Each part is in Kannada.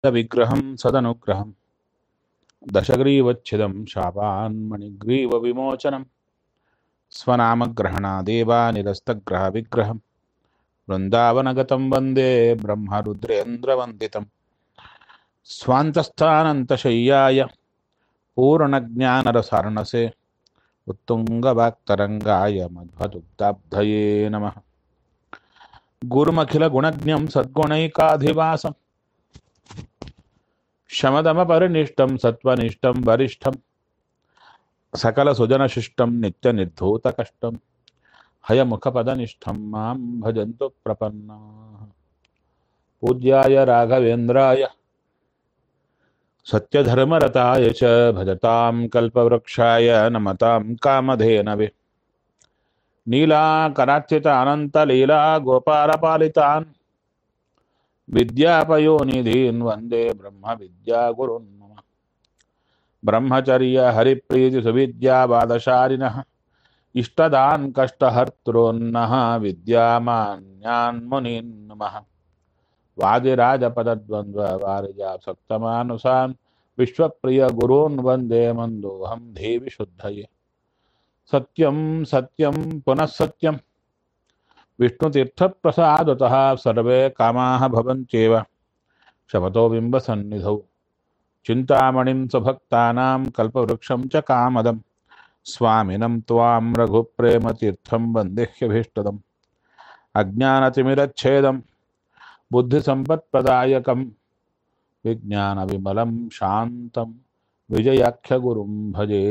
विग्रहं सदनुग्रहं दशग्रीवच्छिदं शापान्मणिग्रीवविमोचनं स्वनामग्रहणादेवानिरस्तग्रहविग्रहं वृन्दावनगतं वन्दे ब्रह्मरुद्रेन्द्रवन्दितं स्वान्तस्थानन्तशय्याय पूर्णज्ञानरसार्णसे उत्तुङ्गवाक्तरङ्गाय मध्वदुग्धाब्धये नमः गुरुमखिलगुणज्ञं सद्गुणैकाधिवासं शमदमपरिनिष्टं सत्त्वनिष्ठं वरिष्ठं सकलसुजनशिष्टं नित्यनिर्धूतकष्टं हयमुखपदनिष्ठं मां भजन्तु प्रपन्नाः पूज्याय राघवेन्द्राय सत्यधर्मरताय च भजतां कल्पवृक्षाय नमतां कामधेनवे नीलाकराच्युत अनन्तलीला गोपालपालितान् विद्यापयोनिधीन् वन्दे ब्रह्मविद्यागुरुन् मम ब्रह्मचर्यहरिप्रीतिसुविद्यावादशालिनः इष्टदान् कष्टहर्तॄन्नः विद्यामान्यान् मुनीन् नमः वादिराजपदद्वन्द्ववारिजासक्तमानुसान् विश्वप्रियगुरून् वन्दे मन्दोऽहं देवि शुद्धये सत्यं सत्यं पुनः सत्यं विष्णुतीर्थप्रसादतः सर्वे कामाः भवन्त्येव शपथो बिम्बसन्निधौ चिन्तामणिं स्वभक्तानां कल्पवृक्षं च कामदं स्वामिनं त्वां रघुप्रेमतीर्थं वन्देह्यभीष्टदम् अज्ञानतिमिरच्छेदं बुद्धिसम्पत्प्रदायकं विज्ञानविमलं शान्तं विजयाख्यगुरुं भजे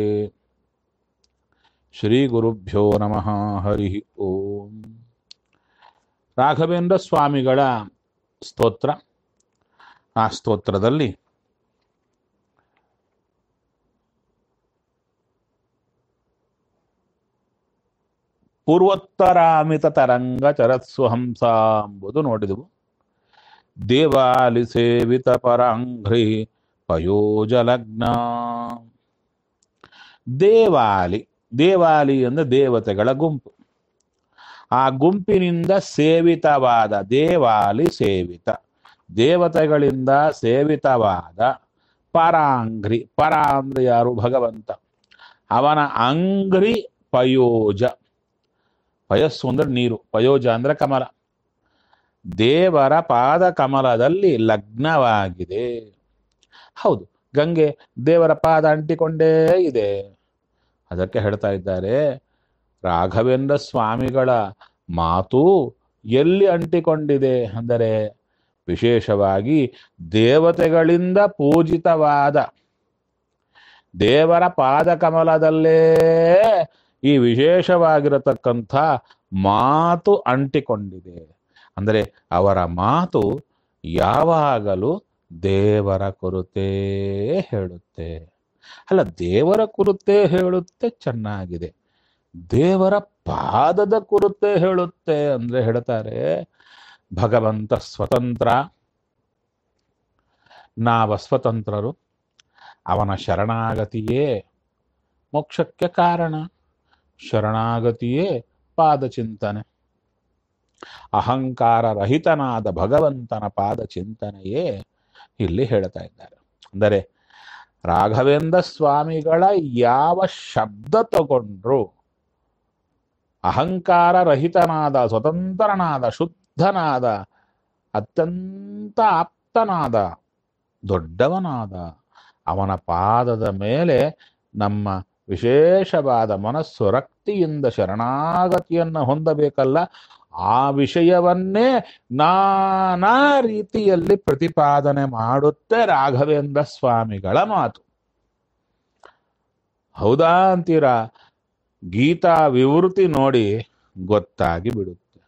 ಶ್ರೀಗುರುಭ್ಯೋ ನಮಃ ಹರಿ ಓಂ ರಾಘವೇಂದ್ರ ಸ್ವಾಮಿಗಳ ಸ್ತೋತ್ರ ಆ ಸ್ತೋತ್ರದಲ್ಲಿ ಪೂರ್ವೋತ್ತರಾಮಿತ ತರಂಗ ಚರತ್ಸು ಹಂಸ ಎಂಬುದು ನೋಡಿದೆವು ದೇವಾಲಿ ಸೇವಿತ ಪರಾಂಘ್ರಿ ಪಯೋಜಲಗ್ನ ದೇವಾಲಿ ದೇವಾಲಿ ಅಂದರೆ ದೇವತೆಗಳ ಗುಂಪು ಆ ಗುಂಪಿನಿಂದ ಸೇವಿತವಾದ ದೇವಾಲಿ ಸೇವಿತ ದೇವತೆಗಳಿಂದ ಸೇವಿತವಾದ ಪರಾಂಗ್ರಿ ಪರ ಅಂದ್ರೆ ಯಾರು ಭಗವಂತ ಅವನ ಅಂಗ್ರಿ ಪಯೋಜ ಪಯಸ್ಸು ಅಂದ್ರೆ ನೀರು ಪಯೋಜ ಅಂದ್ರೆ ಕಮಲ ದೇವರ ಪಾದ ಕಮಲದಲ್ಲಿ ಲಗ್ನವಾಗಿದೆ ಹೌದು ಗಂಗೆ ದೇವರ ಪಾದ ಅಂಟಿಕೊಂಡೇ ಇದೆ ಅದಕ್ಕೆ ಹೇಳ್ತಾ ಇದ್ದಾರೆ ರಾಘವೇಂದ್ರ ಸ್ವಾಮಿಗಳ ಮಾತು ಎಲ್ಲಿ ಅಂಟಿಕೊಂಡಿದೆ ಅಂದರೆ ವಿಶೇಷವಾಗಿ ದೇವತೆಗಳಿಂದ ಪೂಜಿತವಾದ ದೇವರ ಪಾದಕಮಲದಲ್ಲೇ ಈ ವಿಶೇಷವಾಗಿರತಕ್ಕಂಥ ಮಾತು ಅಂಟಿಕೊಂಡಿದೆ ಅಂದರೆ ಅವರ ಮಾತು ಯಾವಾಗಲೂ ದೇವರ ಕುರಿತೇ ಹೇಳುತ್ತೆ ಅಲ್ಲ ದೇವರ ಕುರಿತೇ ಹೇಳುತ್ತೆ ಚೆನ್ನಾಗಿದೆ ದೇವರ ಪಾದದ ಕುರಿತೇ ಹೇಳುತ್ತೆ ಅಂದ್ರೆ ಹೇಳ್ತಾರೆ ಭಗವಂತ ಸ್ವತಂತ್ರ ನಾವ ಸ್ವತಂತ್ರರು ಅವನ ಶರಣಾಗತಿಯೇ ಮೋಕ್ಷಕ್ಕೆ ಕಾರಣ ಶರಣಾಗತಿಯೇ ಪಾದಚಿಂತನೆ ಅಹಂಕಾರ ರಹಿತನಾದ ಭಗವಂತನ ಪಾದ ಚಿಂತನೆಯೇ ಇಲ್ಲಿ ಹೇಳ್ತಾ ಇದ್ದಾರೆ ಅಂದರೆ ರಾಘವೇಂದ್ರ ಸ್ವಾಮಿಗಳ ಯಾವ ಶಬ್ದ ತಗೊಂಡ್ರು ಅಹಂಕಾರ ರಹಿತನಾದ ಸ್ವತಂತ್ರನಾದ ಶುದ್ಧನಾದ ಅತ್ಯಂತ ಆಪ್ತನಾದ ದೊಡ್ಡವನಾದ ಅವನ ಪಾದದ ಮೇಲೆ ನಮ್ಮ ವಿಶೇಷವಾದ ಮನಸ್ಸು ರಕ್ತಿಯಿಂದ ಶರಣಾಗತಿಯನ್ನು ಹೊಂದಬೇಕಲ್ಲ ಆ ವಿಷಯವನ್ನೇ ನಾನಾ ರೀತಿಯಲ್ಲಿ ಪ್ರತಿಪಾದನೆ ಮಾಡುತ್ತೆ ರಾಘವೇಂದ್ರ ಸ್ವಾಮಿಗಳ ಮಾತು ಹೌದಾ ಅಂತೀರಾ ಗೀತಾ ವಿವೃತಿ ನೋಡಿ ಗೊತ್ತಾಗಿ ಬಿಡುತ್ತೆ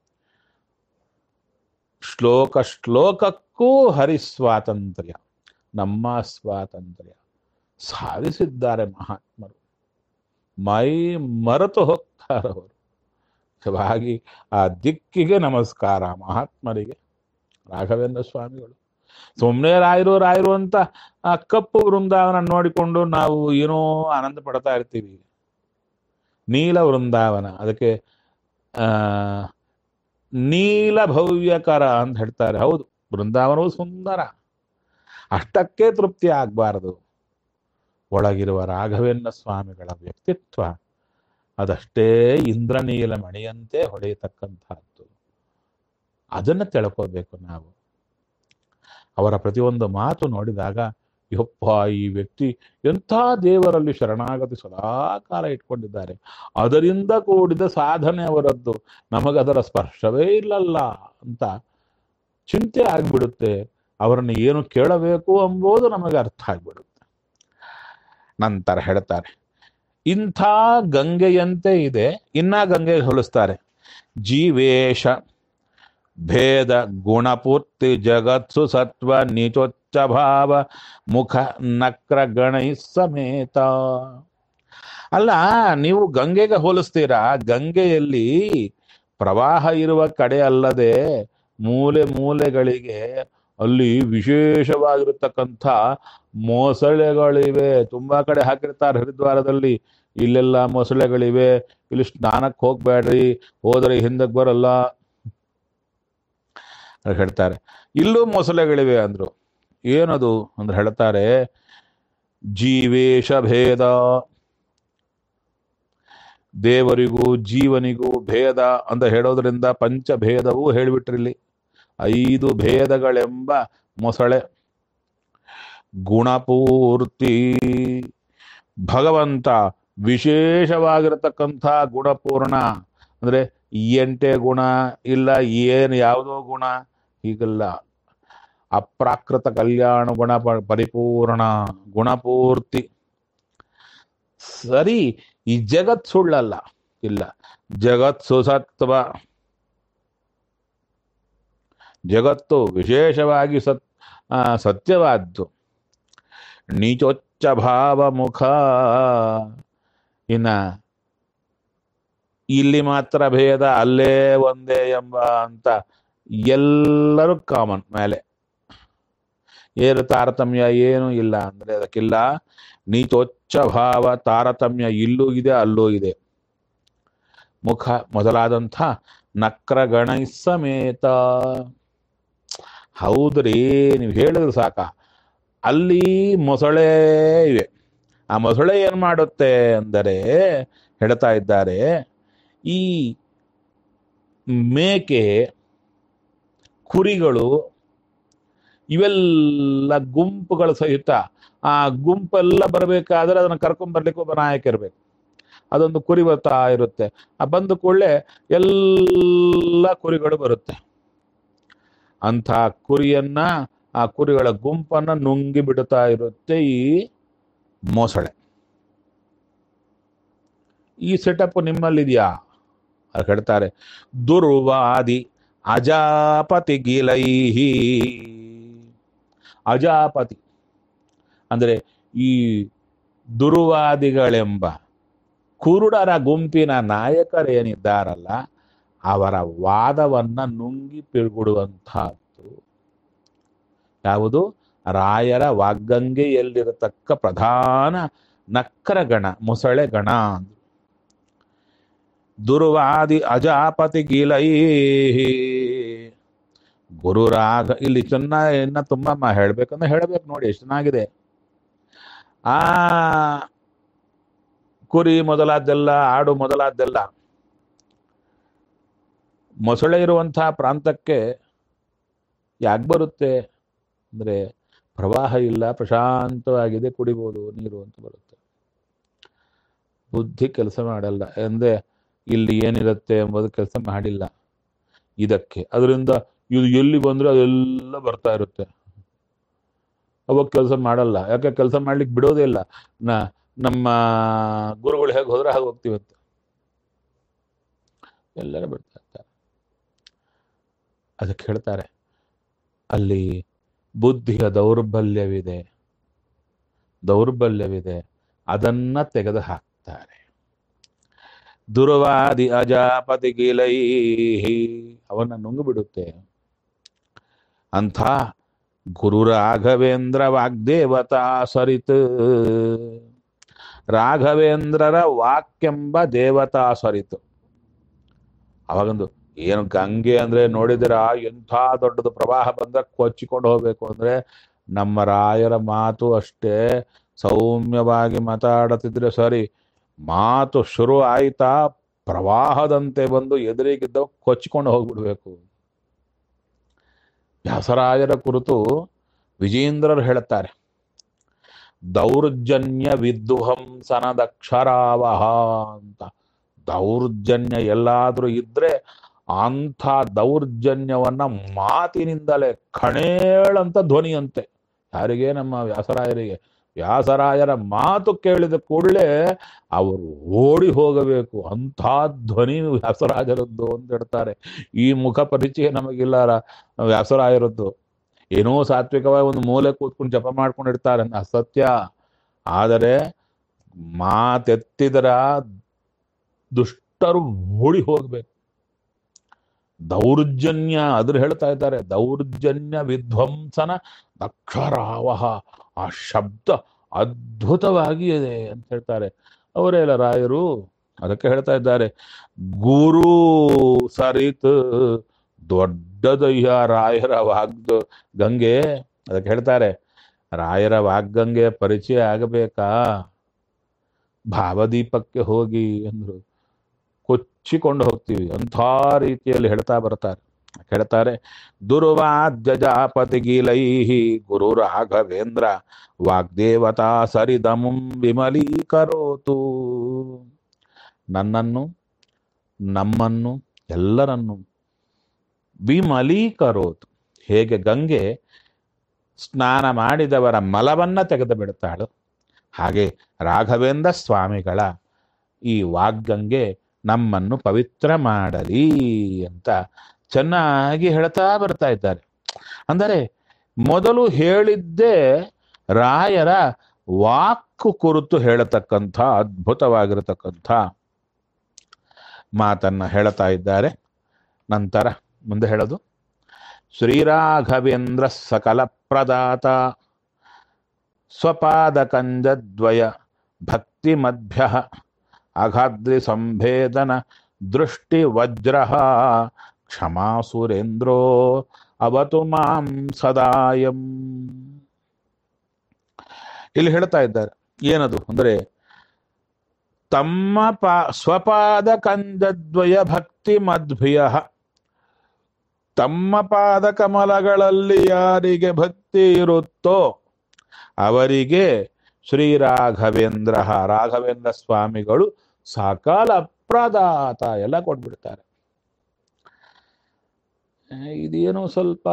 ಶ್ಲೋಕ ಶ್ಲೋಕಕ್ಕೂ ಹರಿಸ್ವಾತಂತ್ರ್ಯ ನಮ್ಮ ಸ್ವಾತಂತ್ರ್ಯ ಸಾಧಿಸಿದ್ದಾರೆ ಮಹಾತ್ಮರು ಮೈ ಮರೆತು ಹೋಗ್ತಾರವರು ನಿಜವಾಗಿ ಆ ದಿಕ್ಕಿಗೆ ನಮಸ್ಕಾರ ಮಹಾತ್ಮರಿಗೆ ರಾಘವೇಂದ್ರ ಸ್ವಾಮಿಗಳು ಸುಮ್ಮನೆ ರಾಯರು ರಾಯರು ಅಂತ ಆ ಕಪ್ಪು ವೃಂದಾವನ ನೋಡಿಕೊಂಡು ನಾವು ಏನೋ ಆನಂದ ಪಡ್ತಾ ಇರ್ತೀವಿ ನೀಲ ವೃಂದಾವನ ಅದಕ್ಕೆ ಆ ನೀಲ ಭವ್ಯಕರ ಅಂತ ಹೇಳ್ತಾರೆ ಹೌದು ಬೃಂದಾವನವು ಸುಂದರ ಅಷ್ಟಕ್ಕೆ ತೃಪ್ತಿ ಆಗಬಾರದು ಒಳಗಿರುವ ರಾಘವೇಂದ್ರ ಸ್ವಾಮಿಗಳ ವ್ಯಕ್ತಿತ್ವ ಅದಷ್ಟೇ ಇಂದ್ರನೀಲ ಮಣಿಯಂತೆ ಹೊಳೆಯತಕ್ಕಂತಹದ್ದು ಅದನ್ನು ತಿಳ್ಕೋಬೇಕು ನಾವು ಅವರ ಪ್ರತಿಯೊಂದು ಮಾತು ನೋಡಿದಾಗ ಯಪ್ಪ ಈ ವ್ಯಕ್ತಿ ಎಂಥ ದೇವರಲ್ಲಿ ಶರಣಾಗತಿ ಸದಾಕಾಲ ಇಟ್ಕೊಂಡಿದ್ದಾರೆ ಅದರಿಂದ ಕೂಡಿದ ಸಾಧನೆ ಅವರದ್ದು ನಮಗದರ ಸ್ಪರ್ಶವೇ ಇಲ್ಲಲ್ಲ ಅಂತ ಚಿಂತೆ ಆಗಿಬಿಡುತ್ತೆ ಅವರನ್ನು ಏನು ಕೇಳಬೇಕು ಎಂಬುದು ನಮಗೆ ಅರ್ಥ ಆಗಿಬಿಡುತ್ತೆ ನಂತರ ಹೇಳ್ತಾರೆ ಇಂಥ ಗಂಗೆಯಂತೆ ಇದೆ ಇನ್ನ ಗಂಗೆ ಹೋಲಿಸ್ತಾರೆ ಜೀವೇಶ ಭೇದ ಗುಣಪೂರ್ತಿ ಜಗತ್ಸು ಸತ್ವ ನೀಚೋಚ್ಚ ಭಾವ ಮುಖ ನಕ್ರ ಗಣೈ ಸಮೇತ ಅಲ್ಲ ನೀವು ಗಂಗೆಗೆ ಹೋಲಿಸ್ತೀರಾ ಗಂಗೆಯಲ್ಲಿ ಪ್ರವಾಹ ಇರುವ ಕಡೆ ಅಲ್ಲದೆ ಮೂಲೆ ಮೂಲೆಗಳಿಗೆ ಅಲ್ಲಿ ವಿಶೇಷವಾಗಿರತಕ್ಕಂಥ ಮೊಸಳೆಗಳಿವೆ ತುಂಬಾ ಕಡೆ ಹಾಕಿರ್ತಾರೆ ಹರಿದ್ವಾರದಲ್ಲಿ ಇಲ್ಲೆಲ್ಲ ಮೊಸಳೆಗಳಿವೆ ಇಲ್ಲಿ ಸ್ನಾನಕ್ಕೆ ಹೋಗ್ಬೇಡ್ರಿ ಹೋದ್ರೆ ಹಿಂದಕ್ಕೆ ಬರಲ್ಲ ಅಂತ ಹೇಳ್ತಾರೆ ಇಲ್ಲೂ ಮೊಸಳೆಗಳಿವೆ ಅಂದ್ರು ಏನದು ಅಂದ್ರೆ ಹೇಳ್ತಾರೆ ಜೀವೇಶ ಭೇದ ದೇವರಿಗೂ ಜೀವನಿಗೂ ಭೇದ ಅಂತ ಹೇಳೋದ್ರಿಂದ ಪಂಚಭೇದವೂ ಹೇಳಿಬಿಟ್ರಿಲ್ಲಿ ಐದು ಭೇದಗಳೆಂಬ ಮೊಸಳೆ ಗುಣಪೂರ್ತಿ ಭಗವಂತ ವಿಶೇಷವಾಗಿರತಕ್ಕಂಥ ಗುಣಪೂರ್ಣ ಅಂದ್ರೆ ಎಂಟೆ ಗುಣ ಇಲ್ಲ ಏನು ಯಾವುದೋ ಗುಣ ಹೀಗಲ್ಲ ಅಪ್ರಾಕೃತ ಕಲ್ಯಾಣ ಗುಣ ಪ- ಪರಿಪೂರ್ಣ ಗುಣಪೂರ್ತಿ ಸರಿ ಈ ಜಗತ್ ಸುಳ್ಳಲ್ಲ ಇಲ್ಲ ಜಗತ್ ಸುಸತ್ವ ಜಗತ್ತು ವಿಶೇಷವಾಗಿ ಸತ್ ಆ, ಸತ್ಯವಾದ್ದು ನೀಚೋಚ್ಚ ಭಾವ ಮುಖ ಇನ್ನ ಇಲ್ಲಿ ಮಾತ್ರ ಭೇದ ಅಲ್ಲೇ ಒಂದೇ ಎಂಬ ಅಂತ ಎಲ್ಲರೂ ಕಾಮನ್ ಮೇಲೆ ಏನು ತಾರತಮ್ಯ ಏನು ಇಲ್ಲ ಅಂದ್ರೆ ಅದಕ್ಕಿಲ್ಲ ನೀಚೋಚ್ಚ ಭಾವ ತಾರತಮ್ಯ ಇಲ್ಲೂ ಇದೆ ಅಲ್ಲೂ ಇದೆ ಮುಖ ಮೊದಲಾದಂಥ ನಕ್ರ ಗಣೈ ಸಮೇತ ಹೌದ್ರಿ ನೀವು ಹೇಳಿದ್ರೆ ಸಾಕ ಅಲ್ಲಿ ಮೊಸಳೆ ಇವೆ ಆ ಮೊಸಳೆ ಏನ್ ಮಾಡುತ್ತೆ ಅಂದರೆ ಹೇಳ್ತಾ ಇದ್ದಾರೆ ಈ ಮೇಕೆ ಕುರಿಗಳು ಇವೆಲ್ಲ ಗುಂಪುಗಳ ಸಹಿತ ಆ ಗುಂಪೆಲ್ಲ ಬರಬೇಕಾದ್ರೆ ಅದನ್ನ ಕರ್ಕೊಂಡ್ ಬರ್ಲಿಕ್ಕೆ ಒಬ್ಬ ನಾಯಕ ಇರ್ಬೇಕು ಅದೊಂದು ಕುರಿ ಬರ್ತಾ ಇರುತ್ತೆ ಆ ಬಂದ ಕೂಡಲೇ ಎಲ್ಲ ಕುರಿಗಳು ಬರುತ್ತೆ ಅಂಥ ಕುರಿಯನ್ನ ಆ ಕುರಿಗಳ ಗುಂಪನ್ನ ನುಂಗಿ ಬಿಡುತ್ತಾ ಇರುತ್ತೆ ಈ ಮೊಸಳೆ ಈ ಸೆಟಪ್ ನಿಮ್ಮಲ್ಲಿದೆಯಾ ಅದು ಹೇಳ್ತಾರೆ ದುರ್ವಾದಿ ಅಜಾಪತಿ ಗಿಲೈಹಿ ಅಜಾಪತಿ ಅಂದರೆ ಈ ದುರ್ವಾದಿಗಳೆಂಬ ಕುರುಡರ ಗುಂಪಿನ ನಾಯಕರೇನಿದ್ದಾರಲ್ಲ ಅವರ ವಾದವನ್ನ ನುಂಗಿ ಪಿರುಗುಡುವಂತಹದ್ದು ಯಾವುದು ರಾಯರ ವಾಗ್ಗಂಗೆಯಲ್ಲಿರತಕ್ಕ ಪ್ರಧಾನ ನಕ್ಕರ ಗಣ ಮೊಸಳೆ ಗಣ ಅಂದ್ರು. ದುರ್ವಾದಿ ಅಜಾಪತಿ ಗೀಲೈ ಗುರುರಾಗ ಇಲ್ಲಿ ಚೆನ್ನಾಗಿ ಇನ್ನ ತುಂಬಾ ಮ- ಹೇಳ್ಬೇಕಂದ್ರೆ ಹೇಳ್ಬೇಕು ನೋಡಿ ಎಷ್ಟು ಚೆನ್ನಾಗಿದೆ ಆ ಕುರಿ ಮೊದಲಾದ್ದೆಲ್ಲ ಆಡು ಮೊದಲಾದ್ದೆಲ್ಲ ಮೊಸಳೆ ಇರುವಂತಹ ಪ್ರಾಂತಕ್ಕೆ ಯಾಕೆ ಬರುತ್ತೆ ಅಂದ್ರೆ ಪ್ರವಾಹ ಇಲ್ಲ ಪ್ರಶಾಂತವಾಗಿದೆ ಕುಡಿಬೋದು ನೀರು ಅಂತ ಬರುತ್ತೆ ಬುದ್ಧಿ ಕೆಲಸ ಮಾಡಲ್ಲ ಅಂದ್ರೆ ಇಲ್ಲಿ ಏನಿರುತ್ತೆ ಎಂಬುದು ಕೆಲಸ ಮಾಡಿಲ್ಲ ಇದಕ್ಕೆ ಅದರಿಂದ ಇದು ಎಲ್ಲಿ ಬಂದ್ರೆ ಅದೆಲ್ಲ ಬರ್ತಾ ಇರುತ್ತೆ ಅವಾಗ ಕೆಲಸ ಮಾಡಲ್ಲ ಯಾಕೆ ಕೆಲಸ ಮಾಡ್ಲಿಕ್ಕೆ ಬಿಡೋದೇ ಇಲ್ಲ ನಾ ನಮ್ಮ ಗುರುಗಳು ಹೇಗೆ ಹೋದ್ರೆ ಹಾಗೆ ಹೋಗ್ತೀವಂತೆ ಎಲ್ಲರೂ ಬಿಡ್ತಾ ಇರ್ತಾರೆ ಅದಕ್ಕೆ ಹೇಳ್ತಾರೆ ಅಲ್ಲಿ ಬುದ್ಧಿಯ ದೌರ್ಬಲ್ಯವಿದೆ ದೌರ್ಬಲ್ಯವಿದೆ ಅದನ್ನ ತೆಗೆದು ಹಾಕ್ತಾರೆ ದುರ್ವಾದಿ ಅಜಾಪತಿ ಗಿಲೈ ಅವನ್ನ ನುಂಗು ಬಿಡುತ್ತೆ ಅಂಥ ಗುರು ರಾಘವೇಂದ್ರ ವಾಗ್ದೇವತಾ ಸರಿತ್ ರಾಘವೇಂದ್ರರ ವಾಕ್ಯೆಂಬ ದೇವತಾ ಸರಿತು ಅವಾಗೊಂದು ಏನು ಗಂಗೆ ಅಂದ್ರೆ ನೋಡಿದಿರ ಎಂಥ ದೊಡ್ಡದು ಪ್ರವಾಹ ಬಂದ್ರೆ ಕೊಚ್ಚಿಕೊಂಡು ಹೋಗ್ಬೇಕು ಅಂದ್ರೆ ನಮ್ಮ ರಾಯರ ಮಾತು ಅಷ್ಟೇ ಸೌಮ್ಯವಾಗಿ ಮಾತಾಡುತ್ತಿದ್ರೆ ಸರಿ ಮಾತು ಶುರು ಆಯ್ತಾ ಪ್ರವಾಹದಂತೆ ಬಂದು ಎದುರಿಗಿದ್ದ ಕೊಚ್ಚಿಕೊಂಡು ಹೋಗ್ಬಿಡ್ಬೇಕು ವ್ಯಾಸರಾಯರ ಕುರಿತು ವಿಜೇಂದ್ರರು ಹೇಳುತ್ತಾರೆ ದೌರ್ಜನ್ಯ ವಿದ್ವಂಸನದಕ್ಷರಾವಹ ಅಂತ ದೌರ್ಜನ್ಯ ಎಲ್ಲಾದ್ರೂ ಇದ್ರೆ ಅಂಥ ದೌರ್ಜನ್ಯವನ್ನ ಮಾತಿನಿಂದಲೇ ಖಣೇಳಂತ ಧ್ವನಿಯಂತೆ ಯಾರಿಗೆ ನಮ್ಮ ವ್ಯಾಸರಾಯರಿಗೆ ವ್ಯಾಸರಾಯರ ಮಾತು ಕೇಳಿದ ಕೂಡಲೇ ಅವರು ಓಡಿ ಹೋಗಬೇಕು ಅಂಥ ಧ್ವನಿ ವ್ಯಾಸರಾಜರದ್ದು ಅಂತ ಹೇಳ್ತಾರೆ ಈ ಮುಖ ಪರಿಚಯ ನಮಗಿಲ್ಲ ರ- ವ್ಯಾಸರಾಯರದ್ದು ಏನೋ ಸಾತ್ವಿಕವಾಗಿ ಒಂದು ಮೂಲೆ ಕೂತ್ಕೊಂಡು ಜಪ ಮಾಡ್ಕೊಂಡಿರ್ತಾರೆ ಅಂತ ಅಸತ್ಯ ಆದರೆ ಮಾತೆತ್ತಿದರ ದುಷ್ಟರು ಓಡಿ ಹೋಗ್ಬೇಕು ದೌರ್ಜನ್ಯ ಅದ್ರ ಹೇಳ್ತಾ ಇದ್ದಾರೆ ದೌರ್ಜನ್ಯ ವಿಧ್ವಂಸನ ಅಕ್ಷರಾವಹ ಆ ಶಬ್ದ ಅದ್ಭುತವಾಗಿ ಇದೆ ಅಂತ ಹೇಳ್ತಾರೆ ಅವರೇ ಅಲ್ಲ ರಾಯರು ಅದಕ್ಕೆ ಹೇಳ್ತಾ ಇದ್ದಾರೆ ಗುರು ಸರಿತ್ ದೊಡ್ಡದಯ್ಯ ರಾಯರ ವಾಗ್ದು ಗಂಗೆ ಅದಕ್ಕೆ ಹೇಳ್ತಾರೆ ರಾಯರ ವಾಗ್ಗಂಗೆ ಪರಿಚಯ ಆಗಬೇಕಾ ಭಾವದೀಪಕ್ಕೆ ಹೋಗಿ ಅಂದ್ರು ಕೊಚ್ಚಿಕೊಂಡು ಹೋಗ್ತೀವಿ ಅಂಥ ರೀತಿಯಲ್ಲಿ ಹೇಳ್ತಾ ಬರ್ತಾರೆ ಹೇಳ್ತಾರೆ ದುರ್ವಾದ್ಯ ಜಾಪತಿ ಗೀಲೈಹಿ ಗುರು ರಾಘವೇಂದ್ರ ವಾಗ್ದೇವತಾ ಸರಿದಮುಂ ವಿಮಲೀಕರೋತು ನನ್ನನ್ನು ನಮ್ಮನ್ನು ಎಲ್ಲರನ್ನು ವಿಮಲೀಕರೋತು ಹೇಗೆ ಗಂಗೆ ಸ್ನಾನ ಮಾಡಿದವರ ಮಲವನ್ನ ತೆಗೆದು ಬಿಡ್ತಾಳು ಹಾಗೆ ರಾಘವೇಂದ್ರ ಸ್ವಾಮಿಗಳ ಈ ವಾಗ್ಗಂಗೆ ನಮ್ಮನ್ನು ಪವಿತ್ರ ಮಾಡಲಿ ಅಂತ ಚೆನ್ನಾಗಿ ಹೇಳ್ತಾ ಬರ್ತಾ ಇದ್ದಾರೆ ಅಂದರೆ ಮೊದಲು ಹೇಳಿದ್ದೇ ರಾಯರ ವಾಕ್ಕು ಕುರಿತು ಹೇಳತಕ್ಕಂಥ ಅದ್ಭುತವಾಗಿರತಕ್ಕಂಥ ಮಾತನ್ನ ಹೇಳ್ತಾ ಇದ್ದಾರೆ ನಂತರ ಮುಂದೆ ಹೇಳೋದು ಶ್ರೀರಾಘವೇಂದ್ರ ಸಕಲ ಪ್ರದಾತ ಸ್ವಪಾದ ಕಂಜದ್ವಯ ಭಕ್ತಿ ಮಧ್ಯ ಅಗಾದ್ರಿ ಸಂಭೇದನ ದೃಷ್ಟಿ ವಜ್ರ ಕ್ಷಮಾ ಸುರೇಂದ್ರೋ ಅವತು ಮಾಂ ಸದಾಯಂ ಇಲ್ಲಿ ಹೇಳ್ತಾ ಇದ್ದಾರೆ ಏನದು ಅಂದ್ರೆ ತಮ್ಮ ಪಾ ಸ್ವಪಾದ ಕಂದದ್ವಯ ಭಕ್ತಿ ಮದ್ಭ್ಯ ತಮ್ಮ ಪಾದ ಕಮಲಗಳಲ್ಲಿ ಯಾರಿಗೆ ಭಕ್ತಿ ಇರುತ್ತೋ ಅವರಿಗೆ ಶ್ರೀ ರಾಘವೇಂದ್ರ ರಾಘವೇಂದ್ರ ಸ್ವಾಮಿಗಳು ಸಕಾಲ ಪ್ರದಾತ ಎಲ್ಲ ಕೊಟ್ಬಿಡ್ತಾರೆ ಆ, ಇದೇನೋ ಸ್ವಲ್ಪ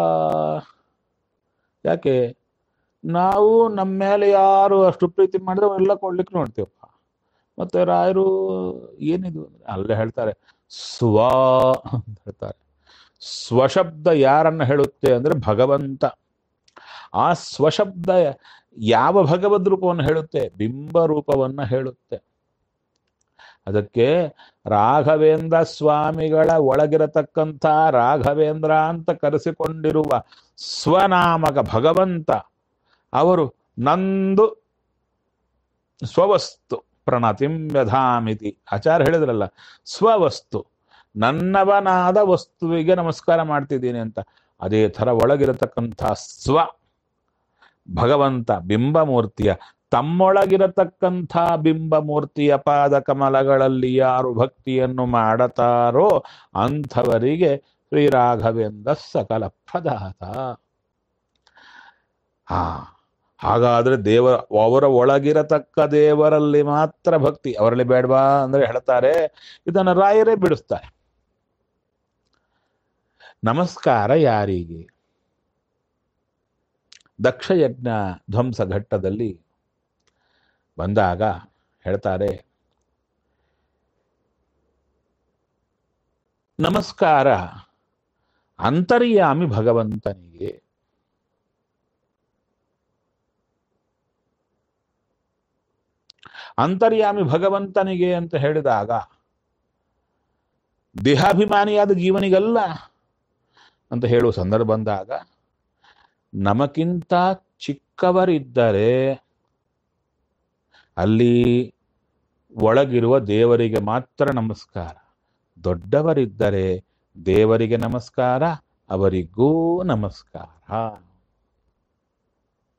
ಯಾಕೆ ನಾವು ನಮ್ಮ ಮೇಲೆ ಯಾರು ಅಷ್ಟು ಪ್ರೀತಿ ಮಾಡಿದ್ರೆ ಎಲ್ಲ ಕೊಡ್ಲಿಕ್ಕೆ ನೋಡ್ತೀವಪ್ಪ ಮತ್ತೆ ರಾಯರು ಏನಿದು ಅಂದ್ರೆ ಅಲ್ಲೇ ಹೇಳ್ತಾರೆ ಸ್ವ ಅಂತ ಹೇಳ್ತಾರೆ ಸ್ವಶಬ್ದ ಯಾರನ್ನ ಹೇಳುತ್ತೆ ಅಂದ್ರೆ ಭಗವಂತ ಆ ಸ್ವಶಬ್ದ ಯಾವ ಭಗವದ್ ರೂಪವನ್ನು ಹೇಳುತ್ತೆ ಬಿಂಬ ರೂಪವನ್ನ ಹೇಳುತ್ತೆ ಅದಕ್ಕೆ ರಾಘವೇಂದ್ರ ಸ್ವಾಮಿಗಳ ಒಳಗಿರತಕ್ಕಂಥ ರಾಘವೇಂದ್ರ ಅಂತ ಕರೆಸಿಕೊಂಡಿರುವ ಸ್ವನಾಮಕ ಭಗವಂತ ಅವರು ನಂದು ಸ್ವವಸ್ತು ಪ್ರಣತಿಂ ವ್ಯಧಾಮಿತಿ ಆಚಾರ್ಯ ಹೇಳಿದ್ರಲ್ಲ ಸ್ವವಸ್ತು ನನ್ನವನಾದ ವಸ್ತುವಿಗೆ ನಮಸ್ಕಾರ ಮಾಡ್ತಿದ್ದೀನಿ ಅಂತ ಅದೇ ಥರ ಒಳಗಿರತಕ್ಕಂಥ ಸ್ವ ಭಗವಂತ ಬಿಂಬಮೂರ್ತಿಯ ತಮ್ಮೊಳಗಿರತಕ್ಕಂಥ ಬಿಂಬಮೂರ್ತಿಯ ಪಾದ ಕಮಲಗಳಲ್ಲಿ ಯಾರು ಭಕ್ತಿಯನ್ನು ಮಾಡತಾರೋ ಅಂಥವರಿಗೆ ಶ್ರೀರಾಘವೇಂದ್ರ ಸಕಲ ಪ್ರದಾತ ಹಾ ಹಾಗಾದ್ರೆ ದೇವರ ಅವರ ಒಳಗಿರತಕ್ಕ ದೇವರಲ್ಲಿ ಮಾತ್ರ ಭಕ್ತಿ ಅವರಲ್ಲಿ ಬೇಡವಾ ಅಂದ್ರೆ ಹೇಳ್ತಾರೆ ಇದನ್ನು ರಾಯರೇ ಬಿಡಿಸ್ತಾರೆ ನಮಸ್ಕಾರ ಯಾರಿಗೆ ದಕ್ಷಯಜ್ಞ ಧ್ವಂಸ ಘಟ್ಟದಲ್ಲಿ ಬಂದಾಗ ಹೇಳ್ತಾರೆ ನಮಸ್ಕಾರ ಅಂತರ್ಯಾಮಿ ಭಗವಂತನಿಗೆ ಅಂತರ್ಯಾಮಿ ಭಗವಂತನಿಗೆ ಅಂತ ಹೇಳಿದಾಗ ದೇಹಾಭಿಮಾನಿಯಾದ ಜೀವನಿಗಲ್ಲ ಅಂತ ಹೇಳುವ ಸಂದರ್ಭ ಬಂದಾಗ ನಮಕ್ಕಿಂತ ಚಿಕ್ಕವರಿದ್ದರೆ ಅಲ್ಲಿ ಒಳಗಿರುವ ದೇವರಿಗೆ ಮಾತ್ರ ನಮಸ್ಕಾರ ದೊಡ್ಡವರಿದ್ದರೆ ದೇವರಿಗೆ ನಮಸ್ಕಾರ ಅವರಿಗೂ ನಮಸ್ಕಾರ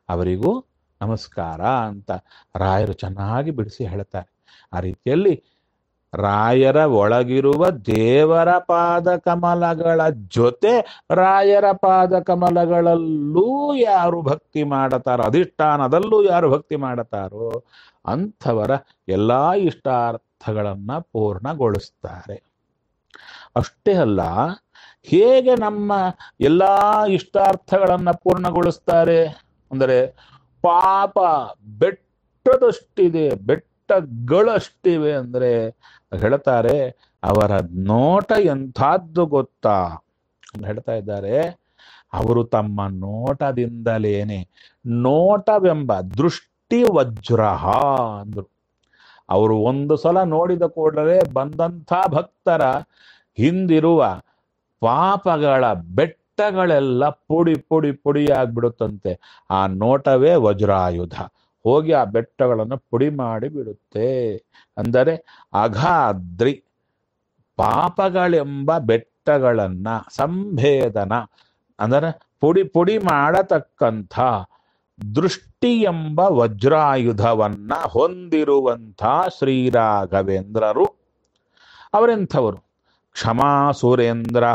ಅವರಿಗೂ ನಮಸ್ಕಾರ ಅಂತ ರಾಯರು ಚೆನ್ನಾಗಿ ಬಿಡಿಸಿ ಹೇಳ್ತಾರೆ ಆ ರೀತಿಯಲ್ಲಿ ರಾಯರ ಒಳಗಿರುವ ದೇವರ ಪಾದ ಕಮಲಗಳ ಜೊತೆ ರಾಯರ ಪಾದ ಕಮಲಗಳಲ್ಲೂ ಯಾರು ಭಕ್ತಿ ಮಾಡತಾರೋ ಅಧಿಷ್ಠಾನದಲ್ಲೂ ಯಾರು ಭಕ್ತಿ ಮಾಡತಾರೋ ಅಂಥವರ ಎಲ್ಲಾ ಇಷ್ಟಾರ್ಥಗಳನ್ನ ಪೂರ್ಣಗೊಳಿಸ್ತಾರೆ ಅಷ್ಟೇ ಅಲ್ಲ ಹೇಗೆ ನಮ್ಮ ಎಲ್ಲಾ ಇಷ್ಟಾರ್ಥಗಳನ್ನ ಪೂರ್ಣಗೊಳಿಸ್ತಾರೆ ಅಂದರೆ ಪಾಪ ಬೆಟ್ಟದಷ್ಟಿದೆ ಬೆಟ್ಟಗಳಷ್ಟಿವೆ ಅಂದ್ರೆ ಹೇಳ್ತಾರೆ ಅವರ ನೋಟ ಎಂಥದ್ದು ಗೊತ್ತಾ ಅಂತ ಹೇಳ್ತಾ ಇದ್ದಾರೆ ಅವರು ತಮ್ಮ ನೋಟದಿಂದಲೇನೆ ನೋಟವೆಂಬ ದೃಷ್ಟಿ ವಜ್ರ ಅಂದ್ರು ಅವರು ಒಂದು ಸಲ ನೋಡಿದ ಕೂಡಲೇ ಬಂದಂಥ ಭಕ್ತರ ಹಿಂದಿರುವ ಪಾಪಗಳ ಬೆಟ್ಟಗಳೆಲ್ಲ ಪುಡಿ ಪುಡಿ ಪುಡಿಯಾಗ್ಬಿಡುತ್ತಂತೆ ಆ ನೋಟವೇ ವಜ್ರಾಯುಧ ಹೋಗಿ ಆ ಬೆಟ್ಟಗಳನ್ನು ಪುಡಿ ಮಾಡಿ ಬಿಡುತ್ತೆ ಅಂದರೆ ಅಗಾದ್ರಿ ಪಾಪಗಳೆಂಬ ಬೆಟ್ಟಗಳನ್ನ ಸಂಭೇದನ ಅಂದರೆ ಪುಡಿ ಪುಡಿ ಮಾಡತಕ್ಕಂಥ ದೃಷ್ಟಿ ಎಂಬ ವಜ್ರಾಯುಧವನ್ನ ಹೊಂದಿರುವಂಥ ಶ್ರೀರಾಘವೇಂದ್ರರು ಅವರೆಂಥವರು ಕ್ಷಮಾ ಸುರೇಂದ್ರ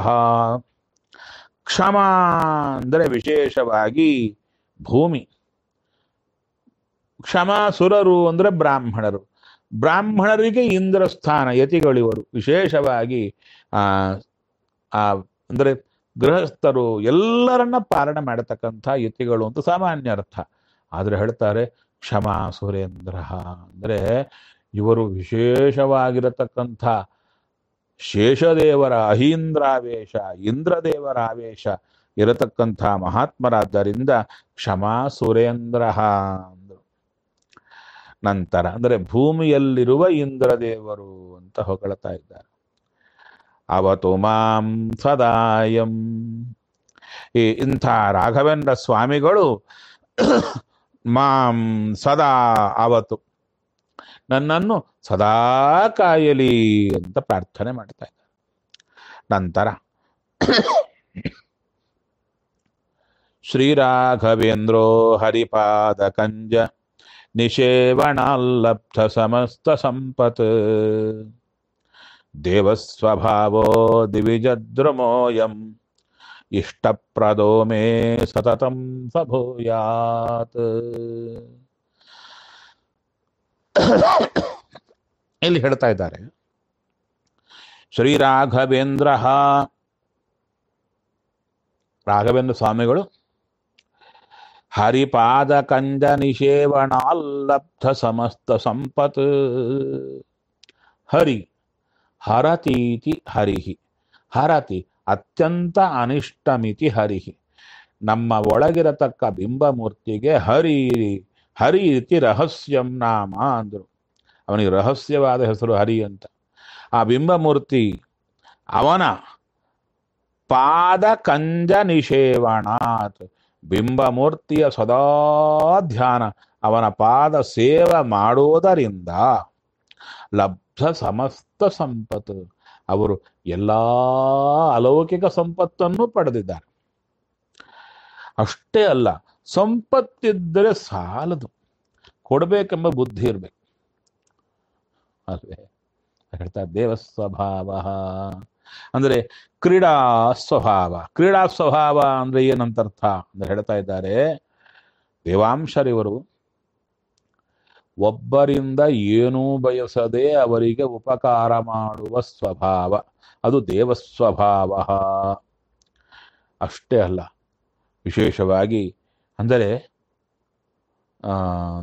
ಕ್ಷಮಾ ಅಂದರೆ ವಿಶೇಷವಾಗಿ ಭೂಮಿ ಕ್ಷಮಾಸುರರು ಅಂದ್ರೆ ಬ್ರಾಹ್ಮಣರು ಬ್ರಾಹ್ಮಣರಿಗೆ ಇಂದ್ರ ಸ್ಥಾನ ಯತಿಗಳಿವರು ವಿಶೇಷವಾಗಿ ಆ ಆ ಅಂದ್ರೆ ಗೃಹಸ್ಥರು ಎಲ್ಲರನ್ನ ಪಾಲನೆ ಮಾಡತಕ್ಕಂಥ ಯತಿಗಳು ಅಂತ ಸಾಮಾನ್ಯ ಅರ್ಥ ಆದ್ರೆ ಹೇಳ್ತಾರೆ ಕ್ಷಮಾ ಸುರೇಂದ್ರ ಅಂದ್ರೆ ಇವರು ವಿಶೇಷವಾಗಿರತಕ್ಕಂಥ ಶೇಷದೇವರ ಅಹೀಂದ್ರಾವೇಶ ಇಂದ್ರದೇವರ ಆವೇಶ ಇರತಕ್ಕಂಥ ಮಹಾತ್ಮರಾದ್ದರಿಂದ ಕ್ಷಮಾ ಸುರೇಂದ್ರ ಅಂದರು ನಂತರ ಅಂದರೆ ಭೂಮಿಯಲ್ಲಿರುವ ಇಂದ್ರದೇವರು ಅಂತ ಹೊಗಳ್ತಾ ಇದ್ದಾರೆ ಅವತು ಮಾಂ ಸದಾಯಂ ಈ ಇಂಥ ರಾಘವೇಂದ್ರ ಸ್ವಾಮಿಗಳು ಮಾಂ ಸದಾ ಅವತು ನನ್ನನ್ನು ಸದಾ ಕಾಯಲಿ ಅಂತ ಪ್ರಾರ್ಥನೆ ಮಾಡ್ತಾ ಇದ್ದಾರೆ ನಂತರ ಶ್ರೀರಾಘವೇಂದ್ರೋ ಹರಿಪಾದ ಕಂಜ ನಿಷೇವಣಾಲ್ಲಬ್ಧ ಸಮಸ್ತ ಸಂಪತ್ ದೇವಸ್ವಭಾವೋ ದಿವಿಜದ್ರುಮೋಯಂ ಇಷ್ಟಪ್ರದೋ ಮೇ ಸತತಂ ಸಭೂಯಾತ್ ಇಲ್ಲಿ ಹೇಳ್ತಾ ಇದ್ದಾರೆ ಶ್ರೀರಾಘವೇಂದ್ರ ರಾಘವೇಂದ್ರ ಸ್ವಾಮಿಗಳು ಹರಿಪಾದ ಕಂಜ ನಿಷೇವಣಾಲ್ಲಬ್ಧ ಸಮಸ್ತ ಸಂಪತ್ ಹರಿ ಹರತೀತಿ ಹರಿಹಿ ಹರತಿ ಅತ್ಯಂತ ಅನಿಷ್ಟಮಿತಿ ಹರಿಹಿ ನಮ್ಮ ಒಳಗಿರತಕ್ಕ ಬಿಂಬಮೂರ್ತಿಗೆ ಹರಿ ಹರಿ ಇತಿ ರಹಸ್ಯಂ ನಾಮ ಅಂದರು ಅವನಿಗೆ ರಹಸ್ಯವಾದ ಹೆಸರು ಹರಿ ಅಂತ ಆ ಬಿಂಬಮೂರ್ತಿ ಅವನ ಪಾದ ಕಂಜ ನಿಷೇವಣಾತ್ ಬಿಂಬಮೂರ್ತಿಯ ಸದಾ ಧ್ಯಾನ ಅವನ ಪಾದ ಸೇವ ಮಾಡುವುದರಿಂದ ಲಬ್ಧ ಸಮಸ್ತ ಸಂಪತ್ತು ಅವರು ಎಲ್ಲಾ ಅಲೌಕಿಕ ಸಂಪತ್ತನ್ನು ಪಡೆದಿದ್ದಾರೆ ಅಷ್ಟೇ ಅಲ್ಲ ಸಂಪತ್ತಿದ್ದರೆ ಸಾಲದು ಕೊಡಬೇಕೆಂಬ ಬುದ್ಧಿ ಇರಬೇಕು ಅಲ್ವೇ ಹೇಳ್ತಾ ದೇವ ಸ್ವಭಾವ ಅಂದ್ರೆ ಕ್ರೀಡಾ ಸ್ವಭಾವ ಕ್ರೀಡಾ ಸ್ವಭಾವ ಅಂದ್ರೆ ಏನಂತ ಅರ್ಥ ಅಂತ ಹೇಳ್ತಾ ಇದ್ದಾರೆ ದೇವಾಂಶರಿವರು ಒಬ್ಬರಿಂದ ಏನೂ ಬಯಸದೆ ಅವರಿಗೆ ಉಪಕಾರ ಮಾಡುವ ಸ್ವಭಾವ ಅದು ದೇವ ಸ್ವಭಾವ ಅಷ್ಟೇ ಅಲ್ಲ ವಿಶೇಷವಾಗಿ ಅಂದರೆ ಆ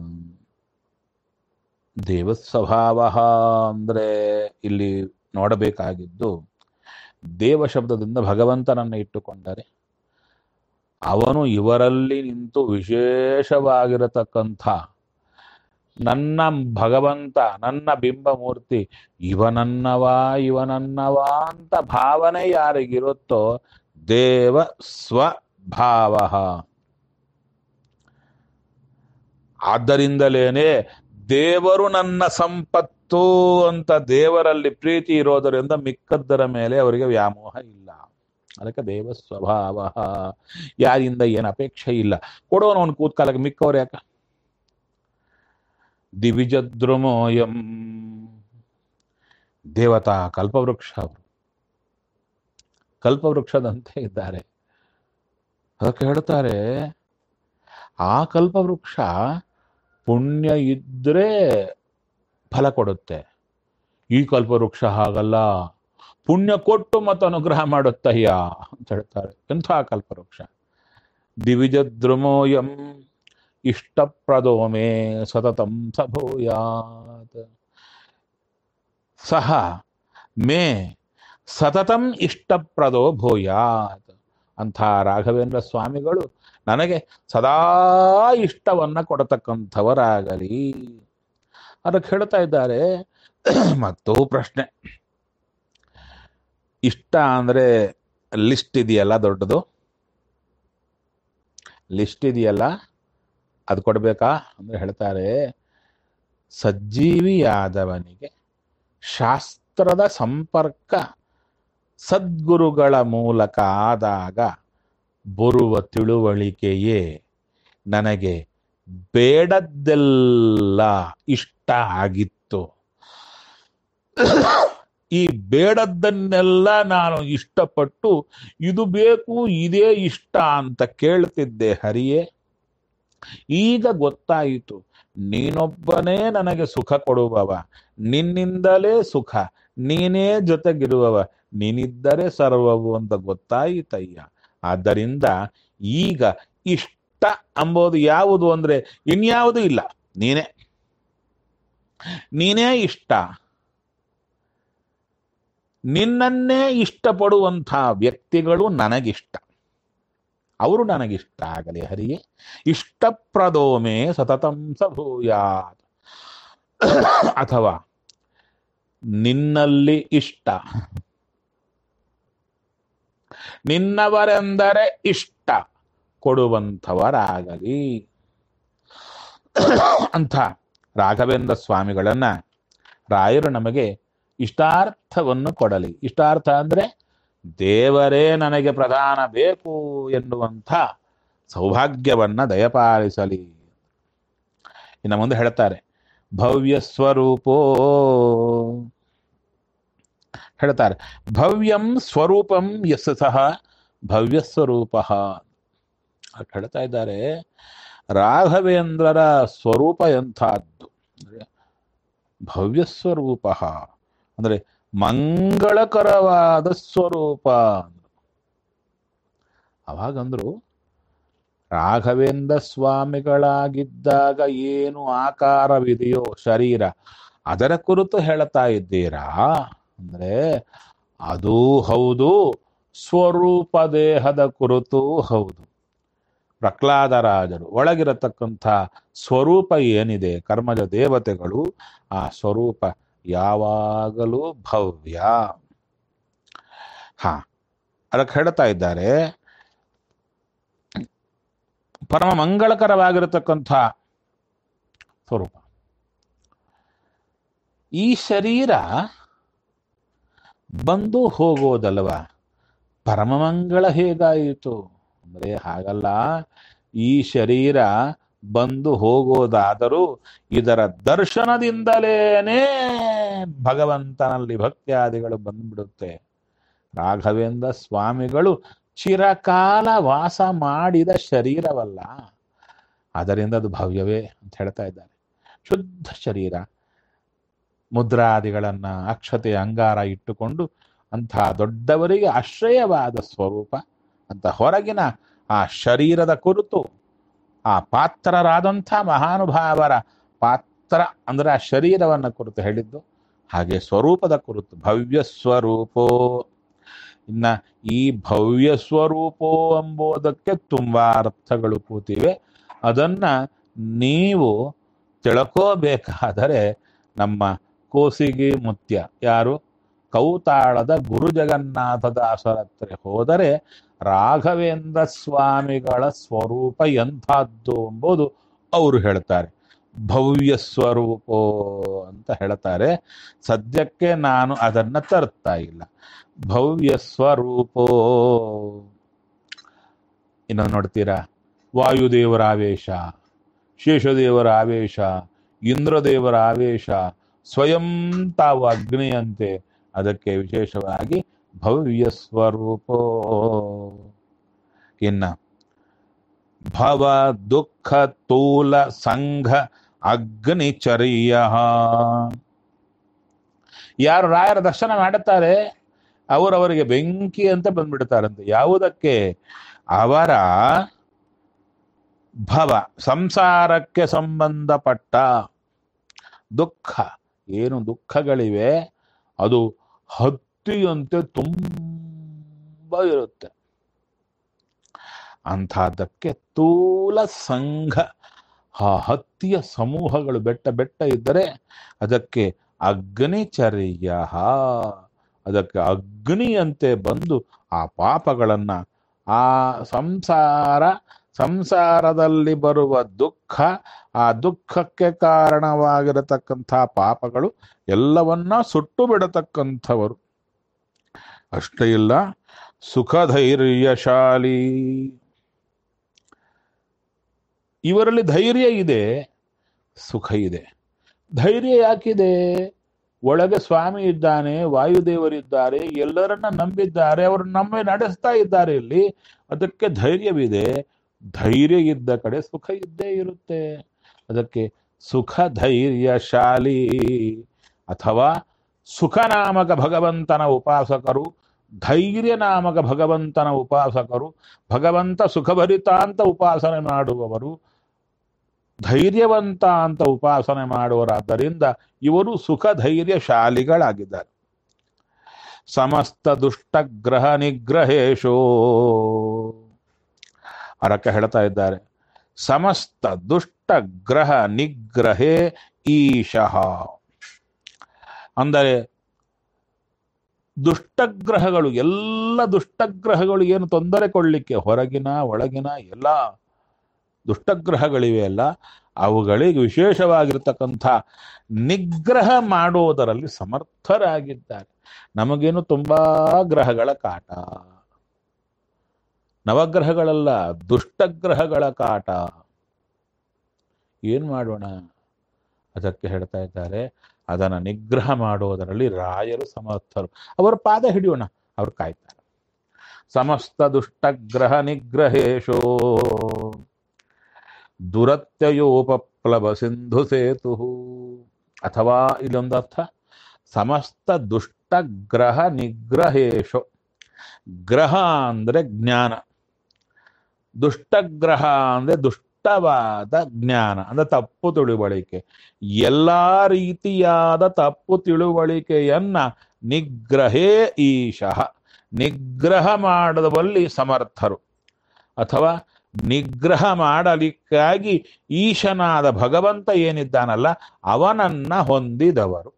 ದೇವ ಸ್ವಭಾವ ಅಂದರೆ ಇಲ್ಲಿ ನೋಡಬೇಕಾಗಿದ್ದು ದೇವ ಶಬ್ದದಿಂದ ಭಗವಂತನನ್ನು ಇಟ್ಟುಕೊಂಡರೆ ಅವನು ಇವರಲ್ಲಿ ನಿಂತು ವಿಶೇಷವಾಗಿರತಕ್ಕಂಥ ನನ್ನ ಭಗವಂತ ನನ್ನ ಬಿಂಬಮೂರ್ತಿ ಇವನನ್ನವಾ ಇವನನ್ನವಾ ಅಂತ ಭಾವನೆ ಯಾರಿಗಿರುತ್ತೋ ದೇವ ಸ್ವಭಾವ ಆದ್ದರಿಂದಲೇನೆ ದೇವರು ನನ್ನ ಸಂಪತ್ತು ಅಂತ ದೇವರಲ್ಲಿ ಪ್ರೀತಿ ಇರೋದರಿಂದ ಮಿಕ್ಕದ್ದರ ಮೇಲೆ ಅವರಿಗೆ ವ್ಯಾಮೋಹ ಇಲ್ಲ ಅದಕ್ಕೆ ದೇವ ಸ್ವಭಾವ ಯಾರಿಂದ ಏನು ಅಪೇಕ್ಷೆ ಇಲ್ಲ ಕೊಡೋನು ಅವನು ಕೂತ್ಕಾಲಕ್ಕೆ ಮಿಕ್ಕವ್ರು ಯಾಕ ದಿವಿಜದ್ರುಮೋಯಂ ದೇವತಾ ಕಲ್ಪವೃಕ್ಷ ಅವರು ಕಲ್ಪವೃಕ್ಷದಂತೆ ಇದ್ದಾರೆ ಅದಕ್ಕೆ ಹೇಳ್ತಾರೆ ಆ ಕಲ್ಪವೃಕ್ಷ ಪುಣ್ಯ ಇದ್ರೆ ಫಲ ಕೊಡುತ್ತೆ ಈ ಕಲ್ಪವೃಕ್ಷ ಹಾಗಲ್ಲ ಪುಣ್ಯ ಕೊಟ್ಟು ಮತ್ತು ಅನುಗ್ರಹ ಮಾಡುತ್ತಯ್ಯ ಅಂತ ಹೇಳ್ತಾರೆ ಎಂಥ ಕಲ್ಪವೃಕ್ಷ ದಿವಿಜದ್ರುಮೋಯಂ ಇಷ್ಟಪ್ರದೋ ಮೇ ಸತತಂ ಸಭೂಯಾತ್ ಸಹ ಮೇ ಸತತಂ ಇಷ್ಟಪ್ರದೋ ಭೂಯಾತ್ ಅಂಥ ರಾಘವೇಂದ್ರ ಸ್ವಾಮಿಗಳು ನನಗೆ ಸದಾ ಇಷ್ಟವನ್ನ ಕೊಡತಕ್ಕಂಥವರಾಗಲಿ ಅದಕ್ಕೆ ಹೇಳ್ತಾ ಇದ್ದಾರೆ ಮತ್ತೂ ಪ್ರಶ್ನೆ ಇಷ್ಟ ಅಂದ್ರೆ ಲಿಸ್ಟ್ ಇದೆಯಲ್ಲ ದೊಡ್ಡದು ಲಿಸ್ಟ್ ಇದೆಯಲ್ಲ ಅದು ಕೊಡ್ಬೇಕಾ ಅಂದ್ರೆ ಹೇಳ್ತಾರೆ ಸಜ್ಜೀವಿಯಾದವನಿಗೆ ಶಾಸ್ತ್ರದ ಸಂಪರ್ಕ ಸದ್ಗುರುಗಳ ಮೂಲಕ ಆದಾಗ ಬರುವ ತಿಳುವಳಿಕೆಯೇ ನನಗೆ ಬೇಡದ್ದೆಲ್ಲ ಇಷ್ಟ ಆಗಿತ್ತು ಈ ಬೇಡದ್ದನ್ನೆಲ್ಲ ನಾನು ಇಷ್ಟಪಟ್ಟು ಇದು ಬೇಕು ಇದೇ ಇಷ್ಟ ಅಂತ ಕೇಳ್ತಿದ್ದೆ ಹರಿಯೇ ಈಗ ಗೊತ್ತಾಯಿತು ನೀನೊಬ್ಬನೇ ನನಗೆ ಸುಖ ಕೊಡುವವ ನಿನ್ನಿಂದಲೇ ಸುಖ ನೀನೇ ಜೊತೆಗಿರುವವ ನೀನಿದ್ದರೆ ಸರ್ವವು ಅಂತ ಗೊತ್ತಾಯಿತಯ್ಯ ಆದ್ದರಿಂದ ಈಗ ಇಷ್ಟ ಅಂಬೋದು ಯಾವುದು ಅಂದ್ರೆ ಇನ್ಯಾವುದು ಇಲ್ಲ ನೀನೇ ನೀನೇ ಇಷ್ಟ ನಿನ್ನನ್ನೇ ಇಷ್ಟಪಡುವಂಥ ವ್ಯಕ್ತಿಗಳು ನನಗಿಷ್ಟ ಅವರು ನನಗಿಷ್ಟ ಆಗಲಿ ಹರಿಯೇ ಇಷ್ಟಪ್ರದೋಮೆ ಸತತಂ ಸಭೂಯಾತ್ ಅಥವಾ ನಿನ್ನಲ್ಲಿ ಇಷ್ಟ ನಿನ್ನವರೆಂದರೆ ಇಷ್ಟ ಕೊಡುವಂಥವರಾಗಲಿ ಅಂಥ ರಾಘವೇಂದ್ರ ಸ್ವಾಮಿಗಳನ್ನ ರಾಯರು ನಮಗೆ ಇಷ್ಟಾರ್ಥವನ್ನು ಕೊಡಲಿ ಇಷ್ಟಾರ್ಥ ಅಂದ್ರೆ ದೇವರೇ ನನಗೆ ಪ್ರಧಾನ ಬೇಕು ಎನ್ನುವಂಥ ಸೌಭಾಗ್ಯವನ್ನ ದಯಪಾಲಿಸಲಿ ಇನ್ನು ಮುಂದೆ ಹೇಳ್ತಾರೆ ಭವ್ಯ ಸ್ವರೂಪೋ ಹೇಳ್ತಾರೆ ಭವ್ಯಂ ಸ್ವರೂಪಂ ಯಸ್ ಸಹ ಭವ್ಯ ಸ್ವರೂಪ ಹೇಳ್ತಾ ಇದ್ದಾರೆ ರಾಘವೇಂದ್ರರ ಸ್ವರೂಪ ಎಂಥದ್ದು ಅಂದ್ರೆ ಭವ್ಯ ಸ್ವರೂಪ ಅಂದ್ರೆ ಮಂಗಳಕರವಾದ ಸ್ವರೂಪ ಅವಾಗಂದ್ರು ರಾಘವೇಂದ್ರ ಸ್ವಾಮಿಗಳಾಗಿದ್ದಾಗ ಏನು ಆಕಾರವಿದೆಯೋ ಶರೀರ ಅದರ ಕುರಿತು ಹೇಳ್ತಾ ಇದ್ದೀರಾ ಅಂದ್ರೆ ಅದೂ ಹೌದು ಸ್ವರೂಪ ದೇಹದ ಕುರಿತು ಹೌದು ಪ್ರಹ್ಲಾದರಾಜರು ಒಳಗಿರತಕ್ಕಂಥ ಸ್ವರೂಪ ಏನಿದೆ ಕರ್ಮಜ ದೇವತೆಗಳು ಆ ಸ್ವರೂಪ ಯಾವಾಗಲೂ ಭವ್ಯ ಹಾ ಅದಕ್ಕೆ ಹೇಳ್ತಾ ಇದ್ದಾರೆ ಪರಮ ಮಂಗಳಕರವಾಗಿರತಕ್ಕಂಥ ಸ್ವರೂಪ ಈ ಶರೀರ ಬಂದು ಹೋಗೋದಲ್ವ ಪರಮಮಂಗಳ ಹೇಗಾಯಿತು ಅಂದ್ರೆ ಹಾಗಲ್ಲ ಈ ಶರೀರ ಬಂದು ಹೋಗೋದಾದರೂ ಇದರ ದರ್ಶನದಿಂದಲೇನೆ ಭಗವಂತನಲ್ಲಿ ಭಕ್ತ್ಯಾದಿಗಳು ಬಂದ್ಬಿಡುತ್ತೆ ರಾಘವೇಂದ್ರ ಸ್ವಾಮಿಗಳು ಚಿರಕಾಲ ವಾಸ ಮಾಡಿದ ಶರೀರವಲ್ಲ ಅದರಿಂದ ಅದು ಭವ್ಯವೇ ಅಂತ ಹೇಳ್ತಾ ಇದ್ದಾರೆ ಶುದ್ಧ ಶರೀರ ಮುದ್ರಾದಿಗಳನ್ನ ಅಕ್ಷತೆ ಅಂಗಾರ ಇಟ್ಟುಕೊಂಡು ಅಂಥ ದೊಡ್ಡವರಿಗೆ ಆಶ್ರಯವಾದ ಸ್ವರೂಪ ಅಂತ ಹೊರಗಿನ ಆ ಶರೀರದ ಕುರಿತು ಆ ಪಾತ್ರರಾದಂಥ ಮಹಾನುಭಾವರ ಪಾತ್ರ ಅಂದ್ರೆ ಆ ಶರೀರವನ್ನ ಕುರಿತು ಹೇಳಿದ್ದು ಹಾಗೆ ಸ್ವರೂಪದ ಕುರಿತು ಭವ್ಯ ಸ್ವರೂಪೋ ಇನ್ನ ಈ ಭವ್ಯ ಸ್ವರೂಪೋ ಎಂಬುದಕ್ಕೆ ತುಂಬಾ ಅರ್ಥಗಳು ಕೂತಿವೆ ಅದನ್ನ ನೀವು ತಿಳ್ಕೋಬೇಕಾದರೆ ನಮ್ಮ ಕೋಸಿಗೆ ಮುತ್ಯ ಯಾರು ಕೌತಾಳದ ಗುರು ಜಗನ್ನಾಥದಾಸರ ಹತ್ರ ಹೋದರೆ ರಾಘವೇಂದ್ರ ಸ್ವಾಮಿಗಳ ಸ್ವರೂಪ ಎಂಥದ್ದು ಎಂಬುದು ಅವರು ಹೇಳ್ತಾರೆ ಭವ್ಯ ಸ್ವರೂಪೋ ಅಂತ ಹೇಳ್ತಾರೆ ಸದ್ಯಕ್ಕೆ ನಾನು ಅದನ್ನ ತರ್ತಾ ಇಲ್ಲ ಭವ್ಯ ಸ್ವರೂಪೋ ಇನ್ನೊಂದು ನೋಡ್ತೀರಾ ವಾಯುದೇವರ ಆವೇಶ ಶೇಷದೇವರ ಆವೇಶ ಇಂದ್ರದೇವರ ಆವೇಶ ಸ್ವಯಂ ತಾವು ಅಗ್ನಿಯಂತೆ ಅದಕ್ಕೆ ವಿಶೇಷವಾಗಿ ಭವ್ಯ ಸ್ವರೂಪೋ ಇನ್ನ ಭವ ದುಃಖ ತೂಲ ಸಂಘ ಅಗ್ನಿಚರ್ಯ ಯಾರು ರಾಯರ ದರ್ಶನ ಮಾಡುತ್ತಾರೆ ಅವರವರಿಗೆ ಬೆಂಕಿ ಅಂತ ಬಂದ್ಬಿಡ್ತಾರಂತೆ ಯಾವುದಕ್ಕೆ ಅವರ ಭವ ಸಂಸಾರಕ್ಕೆ ಸಂಬಂಧಪಟ್ಟ ದುಃಖ ಏನು ದುಃಖಗಳಿವೆ ಅದು ಹತ್ತಿಯಂತೆ ತುಂಬ ಇರುತ್ತೆ ಅಂಥದ್ದಕ್ಕೆ ತೂಲ ಸಂಘ ಆ ಹತ್ತಿಯ ಸಮೂಹಗಳು ಬೆಟ್ಟ ಬೆಟ್ಟ ಇದ್ದರೆ ಅದಕ್ಕೆ ಅಗ್ನಿಚರ್ಯ ಅದಕ್ಕೆ ಅಗ್ನಿಯಂತೆ ಬಂದು ಆ ಪಾಪಗಳನ್ನ ಆ ಸಂಸಾರ ಸಂಸಾರದಲ್ಲಿ ಬರುವ ದುಃಖ ಆ ದುಃಖಕ್ಕೆ ಕಾರಣವಾಗಿರತಕ್ಕಂಥ ಪಾಪಗಳು ಎಲ್ಲವನ್ನ ಸುಟ್ಟು ಬಿಡತಕ್ಕಂಥವರು ಅಷ್ಟೇ ಇಲ್ಲ ಸುಖಧೈರ್ಯಶಾಲಿ ಇವರಲ್ಲಿ ಧೈರ್ಯ ಇದೆ ಸುಖ ಇದೆ ಧೈರ್ಯ ಯಾಕಿದೆ ಒಳಗೆ ಸ್ವಾಮಿ ಇದ್ದಾನೆ ವಾಯುದೇವರಿದ್ದಾರೆ ಎಲ್ಲರನ್ನ ನಂಬಿದ್ದಾರೆ ಅವರು ನಮ್ಮೆ ನಡೆಸ್ತಾ ಇದ್ದಾರೆ ಇಲ್ಲಿ ಅದಕ್ಕೆ ಧೈರ್ಯವಿದೆ ಧೈರ್ಯ ಇದ್ದ ಕಡೆ ಸುಖ ಇದ್ದೇ ಇರುತ್ತೆ ಅದಕ್ಕೆ ಸುಖ ಧೈರ್ಯಶಾಲಿ ಅಥವಾ ಸುಖ ನಾಮಕ ಭಗವಂತನ ಉಪಾಸಕರು ಧೈರ್ಯ ನಾಮಕ ಭಗವಂತನ ಉಪಾಸಕರು ಭಗವಂತ ಸುಖಭರಿತ ಅಂತ ಉಪಾಸನೆ ಮಾಡುವವರು ಧೈರ್ಯವಂತ ಅಂತ ಉಪಾಸನೆ ಮಾಡುವರಾದ್ದರಿಂದ ಇವರು ಸುಖ ಧೈರ್ಯಶಾಲಿಗಳಾಗಿದ್ದಾರೆ ಸಮಸ್ತ ದುಷ್ಟಗ್ರಹ ನಿಗ್ರಹೇಶೋ ಅರಕ ಹೇಳ್ತಾ ಇದ್ದಾರೆ ಸಮಸ್ತ ದುಷ್ಟಗ್ರಹ ನಿಗ್ರಹೇ ಈಶಃ ಅಂದರೆ ದುಷ್ಟಗ್ರಹಗಳು ಎಲ್ಲ ದುಷ್ಟಗ್ರಹಗಳು ಏನು ತೊಂದರೆ ಕೊಡಲಿಕ್ಕೆ ಹೊರಗಿನ ಒಳಗಿನ ಎಲ್ಲ ದುಷ್ಟಗ್ರಹಗಳಿವೆ ಅಲ್ಲ ಅವುಗಳಿಗೆ ವಿಶೇಷವಾಗಿರ್ತಕ್ಕಂಥ ನಿಗ್ರಹ ಮಾಡುವುದರಲ್ಲಿ ಸಮರ್ಥರಾಗಿದ್ದಾರೆ ನಮಗೇನು ತುಂಬಾ ಗ್ರಹಗಳ ಕಾಟ ನವಗ್ರಹಗಳಲ್ಲ ದುಷ್ಟಗ್ರಹಗಳ ಕಾಟ ಏನ್ ಮಾಡೋಣ ಅದಕ್ಕೆ ಹೇಳ್ತಾ ಇದ್ದಾರೆ ಅದನ್ನ ನಿಗ್ರಹ ಮಾಡುವುದರಲ್ಲಿ ರಾಯರು ಸಮರ್ಥರು ಅವರ ಪಾದ ಹಿಡಿಯೋಣ ಅವ್ರು ಕಾಯ್ತಾರೆ ಸಮಸ್ತ ದುಷ್ಟಗ್ರಹ ನಿಗ್ರಹೇಶೋ ದುರತ್ಯಯೋಪಪ್ಲವ ಸಿಂಧು ಸೇತು ಅಥವಾ ಇಲ್ಲೊಂದು ಅರ್ಥ ಸಮಸ್ತ ದುಷ್ಟಗ್ರಹ ನಿಗ್ರಹೇಶೋ ಗ್ರಹ ಅಂದ್ರೆ ಜ್ಞಾನ ದುಷ್ಟಗ್ರಹ ಅಂದ್ರೆ ದುಷ್ಟವಾದ ಜ್ಞಾನ ಅಂದ್ರೆ ತಪ್ಪು ತಿಳುವಳಿಕೆ ಎಲ್ಲಾ ರೀತಿಯಾದ ತಪ್ಪು ತಿಳುವಳಿಕೆಯನ್ನ ನಿಗ್ರಹೇ ಈಶಃ ನಿಗ್ರಹ ಮಾಡುವಲ್ಲಿ ಸಮರ್ಥರು ಅಥವಾ ನಿಗ್ರಹ ಮಾಡಲಿಕ್ಕಾಗಿ ಈಶನಾದ ಭಗವಂತ ಏನಿದ್ದಾನಲ್ಲ ಅವನನ್ನ ಹೊಂದಿದವರು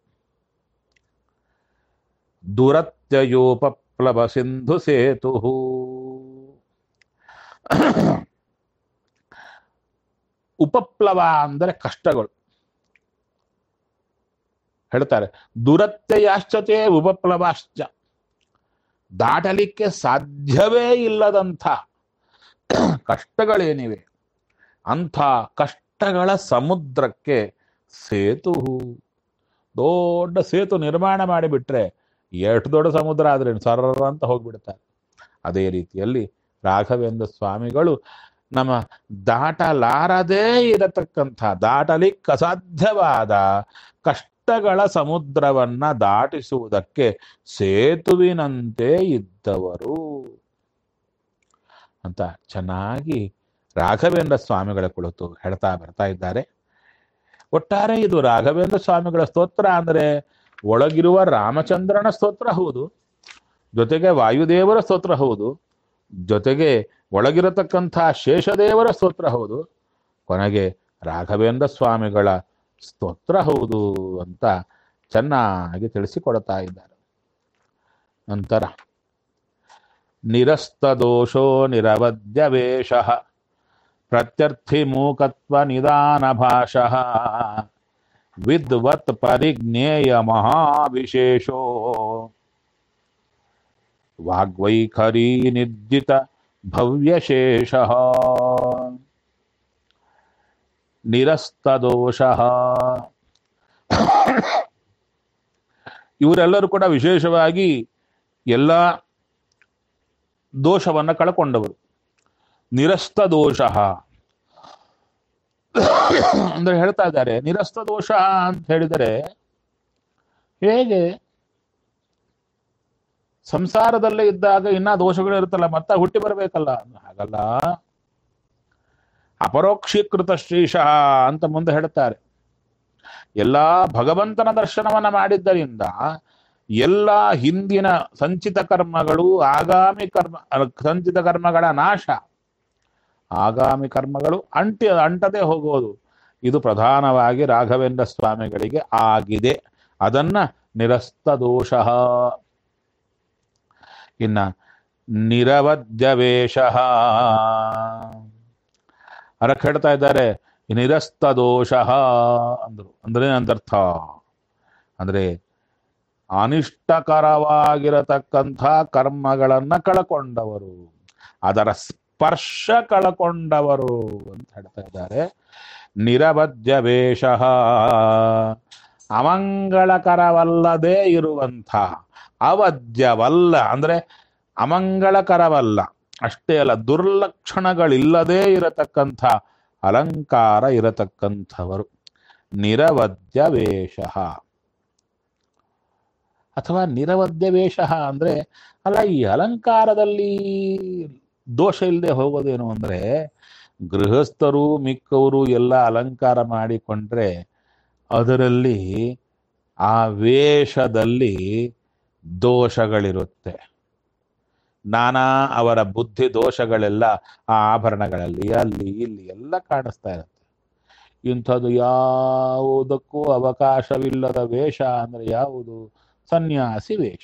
ದುರತ್ಯಯೋಪಪ್ಲವ ಸಿಂಧು ಸೇತು ಉಪಪ್ಲವ ಅಂದರೆ ಕಷ್ಟಗಳು ಹೇಳ್ತಾರೆ ದುರತ್ಯಯಾಶ್ಚತೆ ಉಪಪ್ಲವಾಶ್ಚ ದಾಟಲಿಕ್ಕೆ ಸಾಧ್ಯವೇ ಇಲ್ಲದಂಥ ಕಷ್ಟಗಳೇನಿವೆ ಅಂಥ ಕಷ್ಟಗಳ ಸಮುದ್ರಕ್ಕೆ ಸೇತು ದೊಡ್ಡ ಸೇತು ನಿರ್ಮಾಣ ಮಾಡಿಬಿಟ್ರೆ ಎಷ್ಟು ದೊಡ್ಡ ಸಮುದ್ರ ಆದ್ರೆ ಸರ ಅಂತ ಹೋಗ್ಬಿಡ್ತಾರೆ ಅದೇ ರೀತಿಯಲ್ಲಿ ರಾಘವೇಂದ್ರ ಸ್ವಾಮಿಗಳು ನಮ್ಮ ದಾಟಲಾರದೇ ಇರತಕ್ಕಂಥ ದಾಟಲಿಕ್ಕೆ ಅಸಾಧ್ಯವಾದ ಕಷ್ಟಗಳ ಸಮುದ್ರವನ್ನ ದಾಟಿಸುವುದಕ್ಕೆ ಸೇತುವಿನಂತೆ ಇದ್ದವರು ಅಂತ ಚೆನ್ನಾಗಿ ರಾಘವೇಂದ್ರ ಸ್ವಾಮಿಗಳ ಕುಳಿತು ಹೇಳ್ತಾ ಬರ್ತಾ ಇದ್ದಾರೆ ಒಟ್ಟಾರೆ ಇದು ರಾಘವೇಂದ್ರ ಸ್ವಾಮಿಗಳ ಸ್ತೋತ್ರ ಅಂದ್ರೆ ಒಳಗಿರುವ ರಾಮಚಂದ್ರನ ಸ್ತೋತ್ರ ಹೌದು ಜೊತೆಗೆ ವಾಯುದೇವರ ಸ್ತೋತ್ರ ಹೌದು ಜೊತೆಗೆ ಒಳಗಿರತಕ್ಕಂಥ ಶೇಷದೇವರ ಸ್ತೋತ್ರ ಹೌದು ಕೊನೆಗೆ ರಾಘವೇಂದ್ರ ಸ್ವಾಮಿಗಳ ಸ್ತೋತ್ರ ಹೌದು ಅಂತ ಚೆನ್ನಾಗಿ ತಿಳಿಸಿಕೊಡ್ತಾ ಇದ್ದಾರೆ ನಂತರ ನಿರಸ್ತದೋಷೋ ನಿರವದ್ಯ ವೇಷ ಪ್ರತ್ಯರ್ಥಿ ಮೂಕತ್ವ ನಿಧಾನ ಭಾಷಃ ವಿದ್ವತ್ ಪರಿಜ್ಞೇಯ ಮಹಾವಿಶೇಷೋ ವಾಗ್ವೈಖರಿ ನಿರ್ಜಿತ ಭವ್ಯಶೇಷ ನಿರಸ್ತದೋಷ ಇವರೆಲ್ಲರೂ ಕೂಡ ವಿಶೇಷವಾಗಿ ಎಲ್ಲ ದೋಷವನ್ನ ಕಳಕೊಂಡವರು ನಿರಸ್ತ ದೋಷ ಅಂದ್ರೆ ಹೇಳ್ತಾ ಇದ್ದಾರೆ ನಿರಸ್ತ ದೋಷ ಅಂತ ಹೇಳಿದರೆ ಹೇಗೆ ಸಂಸಾರದಲ್ಲೇ ಇದ್ದಾಗ ಇನ್ನ ದೋಷಗಳು ಇರುತ್ತಲ್ಲ ಮತ್ತೆ ಹುಟ್ಟಿ ಬರಬೇಕಲ್ಲ ಹಾಗಲ್ಲ ಅಪರೋಕ್ಷೀಕೃತ ಶ್ರೀಶಃ ಅಂತ ಮುಂದೆ ಹೇಳ್ತಾರೆ ಎಲ್ಲಾ ಭಗವಂತನ ದರ್ಶನವನ್ನ ಮಾಡಿದ್ದರಿಂದ ಎಲ್ಲ ಹಿಂದಿನ ಸಂಚಿತ ಕರ್ಮಗಳು ಆಗಾಮಿ ಕರ್ಮ ಸಂಚಿತ ಕರ್ಮಗಳ ನಾಶ ಆಗಾಮಿ ಕರ್ಮಗಳು ಅಂಟಿ ಅಂಟದೆ ಹೋಗೋದು ಇದು ಪ್ರಧಾನವಾಗಿ ರಾಘವೇಂದ್ರ ಸ್ವಾಮಿಗಳಿಗೆ ಆಗಿದೆ ಅದನ್ನ ನಿರಸ್ತ ದೋಷ ಇನ್ನ ನಿರವದ್ಯವೇಶ ಅದಕ್ಕೆ ಹೇಳ್ತಾ ಇದ್ದಾರೆ ನಿರಸ್ತ ದೋಷ ಅಂದ್ರು ಅಂದ್ರೆ ಏನಂತರ್ಥ ಅಂದ್ರೆ ಅನಿಷ್ಟಕರವಾಗಿರತಕ್ಕಂಥ ಕರ್ಮಗಳನ್ನ ಕಳಕೊಂಡವರು ಅದರ ಸ್ಪರ್ಶ ಕಳಕೊಂಡವರು ಅಂತ ಹೇಳ್ತಾ ಇದ್ದಾರೆ ನಿರವದ್ಯ ವೇಷ ಅಮಂಗಳಕರವಲ್ಲದೆ ಇರುವಂಥ ಅವದ್ಯವಲ್ಲ ಅಂದ್ರೆ ಅಮಂಗಳಕರವಲ್ಲ ಅಷ್ಟೇ ಅಲ್ಲ ದುರ್ಲಕ್ಷಣಗಳಿಲ್ಲದೆ ಇರತಕ್ಕಂಥ ಅಲಂಕಾರ ಇರತಕ್ಕಂಥವರು ನಿರವದ್ಯ ವೇಷ ಅಥವಾ ನಿರವದ್ಯ ವೇಷ ಅಂದ್ರೆ ಅಲ್ಲ ಈ ಅಲಂಕಾರದಲ್ಲಿ ದೋಷ ಇಲ್ಲದೆ ಹೋಗೋದೇನು ಅಂದ್ರೆ ಗೃಹಸ್ಥರು ಮಿಕ್ಕವರು ಎಲ್ಲ ಅಲಂಕಾರ ಮಾಡಿಕೊಂಡ್ರೆ ಅದರಲ್ಲಿ ಆ ವೇಷದಲ್ಲಿ ದೋಷಗಳಿರುತ್ತೆ ನಾನಾ ಅವರ ಬುದ್ಧಿ ದೋಷಗಳೆಲ್ಲ ಆ ಆಭರಣಗಳಲ್ಲಿ ಅಲ್ಲಿ ಇಲ್ಲಿ ಎಲ್ಲ ಕಾಣಿಸ್ತಾ ಇರುತ್ತೆ ಇಂಥದ್ದು ಯಾವುದಕ್ಕೂ ಅವಕಾಶವಿಲ್ಲದ ವೇಷ ಅಂದ್ರೆ ಯಾವುದು ಸನ್ಯಾಸಿ ವೇಷ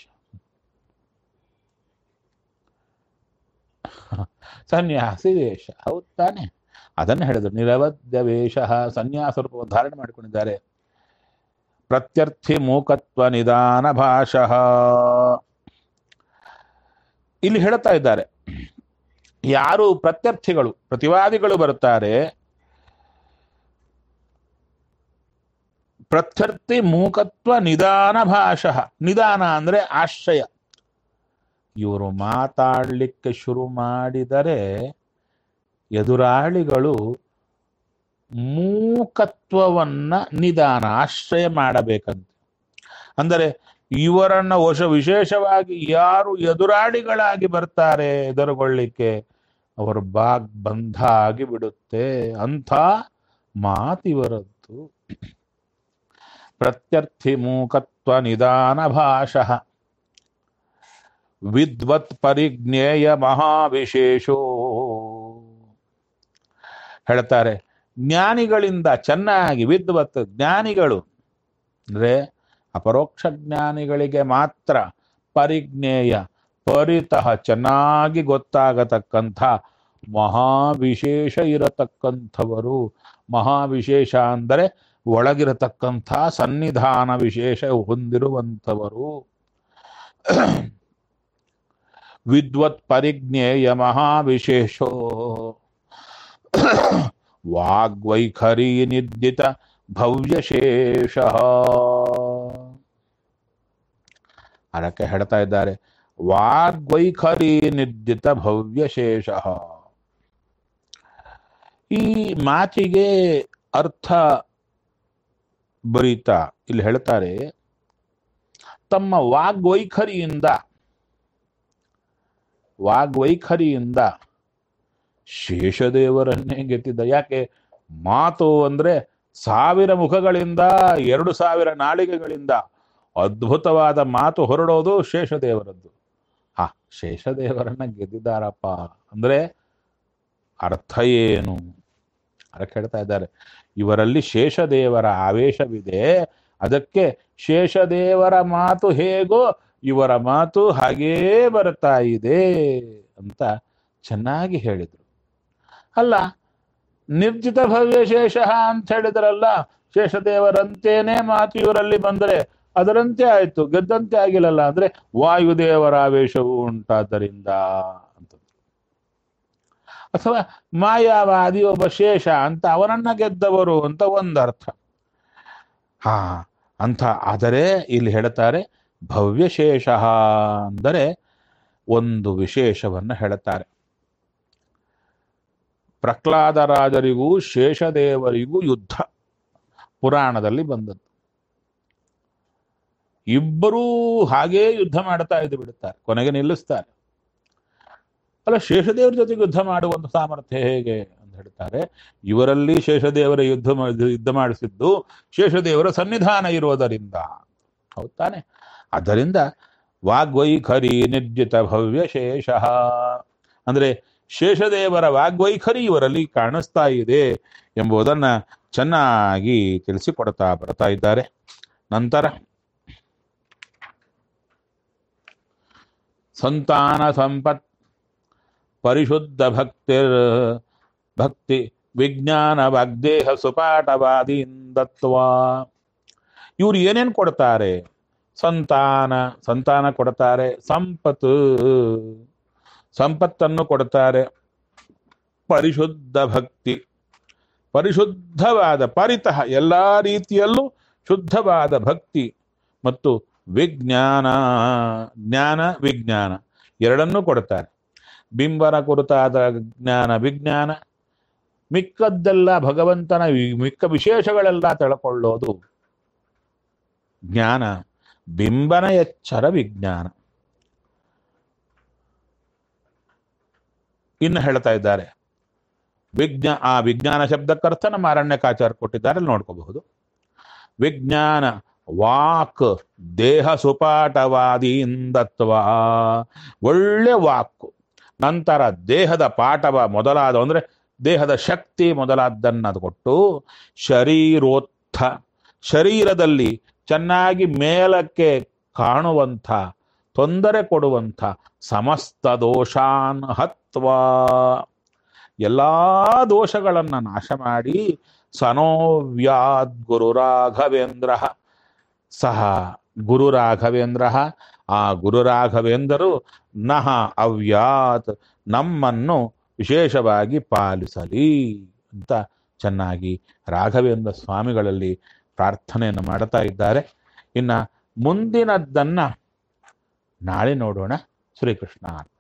ಸನ್ಯಾಸಿ ವೇಷ ಹೌದು ತಾನೆ ಅದನ್ನು ಹೇಳಿದ್ರು ನಿರವದ್ಯ ವೇಷ ಸನ್ಯಾಸ ರೂಪವನ್ನು ಧಾರಣೆ ಮಾಡಿಕೊಂಡಿದ್ದಾರೆ ಪ್ರತ್ಯರ್ಥಿ ಮೂಕತ್ವ ನಿಧಾನ ಭಾಷಃ ಇಲ್ಲಿ ಹೇಳ್ತಾ ಇದ್ದಾರೆ ಯಾರು ಪ್ರತ್ಯರ್ಥಿಗಳು ಪ್ರತಿವಾದಿಗಳು ಬರ್ತಾರೆ ಪ್ರತ್ಯರ್ಥಿ ಮೂಕತ್ವ ನಿಧಾನ ಭಾಷಃ ನಿಧಾನ ಅಂದ್ರೆ ಆಶ್ರಯ ಇವರು ಮಾತಾಡಲಿಕ್ಕೆ ಶುರು ಮಾಡಿದರೆ ಎದುರಾಳಿಗಳು ಮೂಕತ್ವವನ್ನ ನಿಧಾನ ಆಶ್ರಯ ಮಾಡಬೇಕಂತೆ ಅಂದರೆ ಇವರನ್ನ ವಶ ವಿಶೇಷವಾಗಿ ಯಾರು ಎದುರಾಳಿಗಳಾಗಿ ಬರ್ತಾರೆ ಎದುರುಗೊಳ್ಳಿಕ್ಕೆ ಅವರ ಬಾಗ್ ಬಂಧ ಆಗಿ ಬಿಡುತ್ತೆ ಅಂಥ ಮಾತಿವರದ್ದು ಪ್ರತ್ಯರ್ಥಿ ಮೂಕತ್ವ ನಿಧಾನ ಭಾಷಃ ವಿದ್ವತ್ ಪರಿಜ್ಞೇಯ ಮಹಾವಿಶೇಷೋ ಹೇಳ್ತಾರೆ ಜ್ಞಾನಿಗಳಿಂದ ಚೆನ್ನಾಗಿ ವಿದ್ವತ್ ಜ್ಞಾನಿಗಳು ಅಂದ್ರೆ ಅಪರೋಕ್ಷ ಜ್ಞಾನಿಗಳಿಗೆ ಮಾತ್ರ ಪರಿಜ್ಞೇಯ ಪರಿತಃ ಚೆನ್ನಾಗಿ ಗೊತ್ತಾಗತಕ್ಕಂಥ ಮಹಾವಿಶೇಷ ಇರತಕ್ಕಂಥವರು ಮಹಾವಿಶೇಷ ಅಂದರೆ ಒಳಗಿರತಕ್ಕಂಥ ಸನ್ನಿಧಾನ ವಿಶೇಷ ಹೊಂದಿರುವಂಥವರು ವಿದ್ವತ್ ಪರಿಜ್ಞೇಯ ಮಹಾವಿಶೇಷೋ ವಾಗ್ವೈಖರಿ ನಿರ್ಜಿತ ಭವ್ಯಶೇಷ ಅದಕ್ಕೆ ಹೇಳ್ತಾ ಇದ್ದಾರೆ ವಾಗ್ವೈಖರಿ ನಿರ್ಜಿತ ಭವ್ಯಶೇಷ ಈ ಮಾತಿಗೆ ಅರ್ಥ ಬರೀತಾ ಇಲ್ಲಿ ಹೇಳ್ತಾರೆ ತಮ್ಮ ವಾಗ್ವೈಖರಿಯಿಂದ ವಾಗ್ವೈಖರಿಯಿಂದ ಶೇಷದೇವರನ್ನೇ ಗೆದ್ದಿದ್ದ ಯಾಕೆ ಮಾತು ಅಂದ್ರೆ ಸಾವಿರ ಮುಖಗಳಿಂದ ಎರಡು ಸಾವಿರ ನಾಳಿಗೆಗಳಿಂದ ಅದ್ಭುತವಾದ ಮಾತು ಹೊರಡೋದು ಶೇಷದೇವರದ್ದು ಹಾ ಶೇಷದೇವರನ್ನ ಗೆದ್ದಿದ್ದಾರಪ್ಪ ಅಂದ್ರೆ ಅರ್ಥ ಏನು ಅದಕ್ಕೆ ಹೇಳ್ತಾ ಇದ್ದಾರೆ ಇವರಲ್ಲಿ ಶೇಷದೇವರ ಆವೇಶವಿದೆ ಅದಕ್ಕೆ ಶೇಷದೇವರ ಮಾತು ಹೇಗೋ ಇವರ ಮಾತು ಹಾಗೇ ಬರ್ತಾ ಇದೆ ಅಂತ ಚೆನ್ನಾಗಿ ಹೇಳಿದರು ಅಲ್ಲ ನಿರ್ಜಿತ ಭವ್ಯ ಶೇಷ ಅಂತ ಹೇಳಿದ್ರಲ್ಲ ಶೇಷದೇವರಂತೇನೆ ಮಾತು ಇವರಲ್ಲಿ ಬಂದರೆ ಅದರಂತೆ ಆಯ್ತು ಗೆದ್ದಂತೆ ಆಗಿಲ್ಲಲ್ಲ ಅಂದ್ರೆ ವಾಯುದೇವರ ಆವೇಶವು ಉಂಟಾದ್ದರಿಂದ ಅಂತ ಅಥವಾ ಮಾಯಾವಾದಿ ಒಬ್ಬ ಶೇಷ ಅಂತ ಅವನನ್ನ ಗೆದ್ದವರು ಅಂತ ಒಂದರ್ಥ ಹಾ ಅಂತ ಆದರೆ ಇಲ್ಲಿ ಹೇಳ್ತಾರೆ ಭವ್ಯಶೇಷ ಅಂದರೆ ಒಂದು ವಿಶೇಷವನ್ನು ಹೇಳುತ್ತಾರೆ ಪ್ರಹ್ಲಾದರಾಜರಿಗೂ ಶೇಷದೇವರಿಗೂ ಯುದ್ಧ ಪುರಾಣದಲ್ಲಿ ಬಂದದ್ದು ಇಬ್ಬರೂ ಹಾಗೇ ಯುದ್ಧ ಮಾಡ್ತಾ ಇದ್ದು ಬಿಡುತ್ತಾರೆ ಕೊನೆಗೆ ನಿಲ್ಲಿಸ್ತಾರೆ ಅಲ್ಲ ಶೇಷದೇವರ ಜೊತೆಗೆ ಯುದ್ಧ ಮಾಡುವಂತ ಸಾಮರ್ಥ್ಯ ಹೇಗೆ ಅಂತ ಹೇಳ್ತಾರೆ ಇವರಲ್ಲಿ ಶೇಷದೇವರ ಯುದ್ಧ ಮಾ- ಯುದ್ಧ ಮಾಡಿಸಿದ್ದು ಶೇಷದೇವರ ಸನ್ನಿಧಾನ ಇರುವುದರಿಂದ ಹೌದ್ ತಾನೆ ಆದ್ದರಿಂದ ವಾಗ್ವೈಖರಿ ನಿರ್ಜಿತ ಭವ್ಯ ಶೇಷ ಅಂದ್ರೆ ಶೇಷದೇವರ ವಾಗ್ವೈಖರಿ ಇವರಲ್ಲಿ ಕಾಣಿಸ್ತಾ ಇದೆ ಎಂಬುದನ್ನ ಚೆನ್ನಾಗಿ ತಿಳಿಸಿಕೊಡ್ತಾ ಬರ್ತಾ ಇದ್ದಾರೆ ನಂತರ ಸಂತಾನ ಸಂಪತ್ ಪರಿಶುದ್ಧ ಭಕ್ತಿರ್ ಭಕ್ತಿ ವಿಜ್ಞಾನ ವಾಗ್ದೇಹ ಸುಪಾಠವಾದಿಂದತ್ವ ಇವ್ರು ಏನೇನ್ ಕೊಡ್ತಾರೆ ಸಂತಾನ ಸಂತಾನ ಕೊಡ್ತಾರೆ ಸಂಪತ್ತು ಸಂಪತ್ತನ್ನು ಕೊಡ್ತಾರೆ ಪರಿಶುದ್ಧ ಭಕ್ತಿ ಪರಿಶುದ್ಧವಾದ ಪರಿತಃ ಎಲ್ಲಾ ರೀತಿಯಲ್ಲೂ ಶುದ್ಧವಾದ ಭಕ್ತಿ ಮತ್ತು ವಿಜ್ಞಾನ ಜ್ಞಾನ ವಿಜ್ಞಾನ ಎರಡನ್ನೂ ಕೊಡ್ತಾರೆ ಬಿಂಬನ ಕುರಿತಾದ ಜ್ಞಾನ ವಿಜ್ಞಾನ ಮಿಕ್ಕದ್ದೆಲ್ಲ ಭಗವಂತನ ವಿ- ಮಿಕ್ಕ ವಿಶೇಷಗಳೆಲ್ಲ ತಿಳ್ಕೊಳ್ಳೋದು ಜ್ಞಾನ ಬಿಂಬನ ಎಚ್ಚರ ವಿಜ್ಞಾನ ಇನ್ನು ಹೇಳ್ತಾ ಇದ್ದಾರೆ ವಿಜ್ಞಾ ಆ ವಿಜ್ಞಾನ ಶಬ್ದಕ್ಕರ್ಥ ನಮ್ಮ ಅರಣ್ಯಕಾಚಾರ ಕೊಟ್ಟಿದ್ದಾರೆ ಅಲ್ಲಿ ನೋಡ್ಕೋಬಹುದು ವಿಜ್ಞಾನ ವಾಕ್ ದೇಹ ಸುಪಾಠವಾದಿಯಿಂದತ್ವ ಒಳ್ಳೆ ವಾಕು ನಂತರ ದೇಹದ ಪಾಠವ ಮೊದಲಾದ ಅಂದ್ರೆ ದೇಹದ ಶಕ್ತಿ ಮೊದಲಾದ್ದನ್ನ ಕೊಟ್ಟು ಶರೀರೋತ್ಥ ಶರೀರದಲ್ಲಿ ಚೆನ್ನಾಗಿ ಮೇಲಕ್ಕೆ ಕಾಣುವಂಥ ತೊಂದರೆ ಕೊಡುವಂಥ ಸಮಸ್ತ ದೋಷಾನ್ ಹತ್ವ ಎಲ್ಲಾ ದೋಷಗಳನ್ನ ನಾಶ ಮಾಡಿ ಸನೋವ್ಯಾದ್ ಗುರು ರಾಘವೇಂದ್ರ ಸಹ ಗುರು ರಾಘವೇಂದ್ರ ಆ ಗುರು ರಾಘವೇಂದ್ರರು ನಹ ಅವ್ಯಾತ್ ನಮ್ಮನ್ನು ವಿಶೇಷವಾಗಿ ಪಾಲಿಸಲಿ ಅಂತ ಚೆನ್ನಾಗಿ ರಾಘವೇಂದ್ರ ಸ್ವಾಮಿಗಳಲ್ಲಿ ಪ್ರಾರ್ಥನೆಯನ್ನು ಮಾಡ್ತಾ ಇದ್ದಾರೆ ಇನ್ನ ಮುಂದಿನದ್ದನ್ನ ನಾಳೆ ನೋಡೋಣ ಶ್ರೀಕೃಷ್ಣ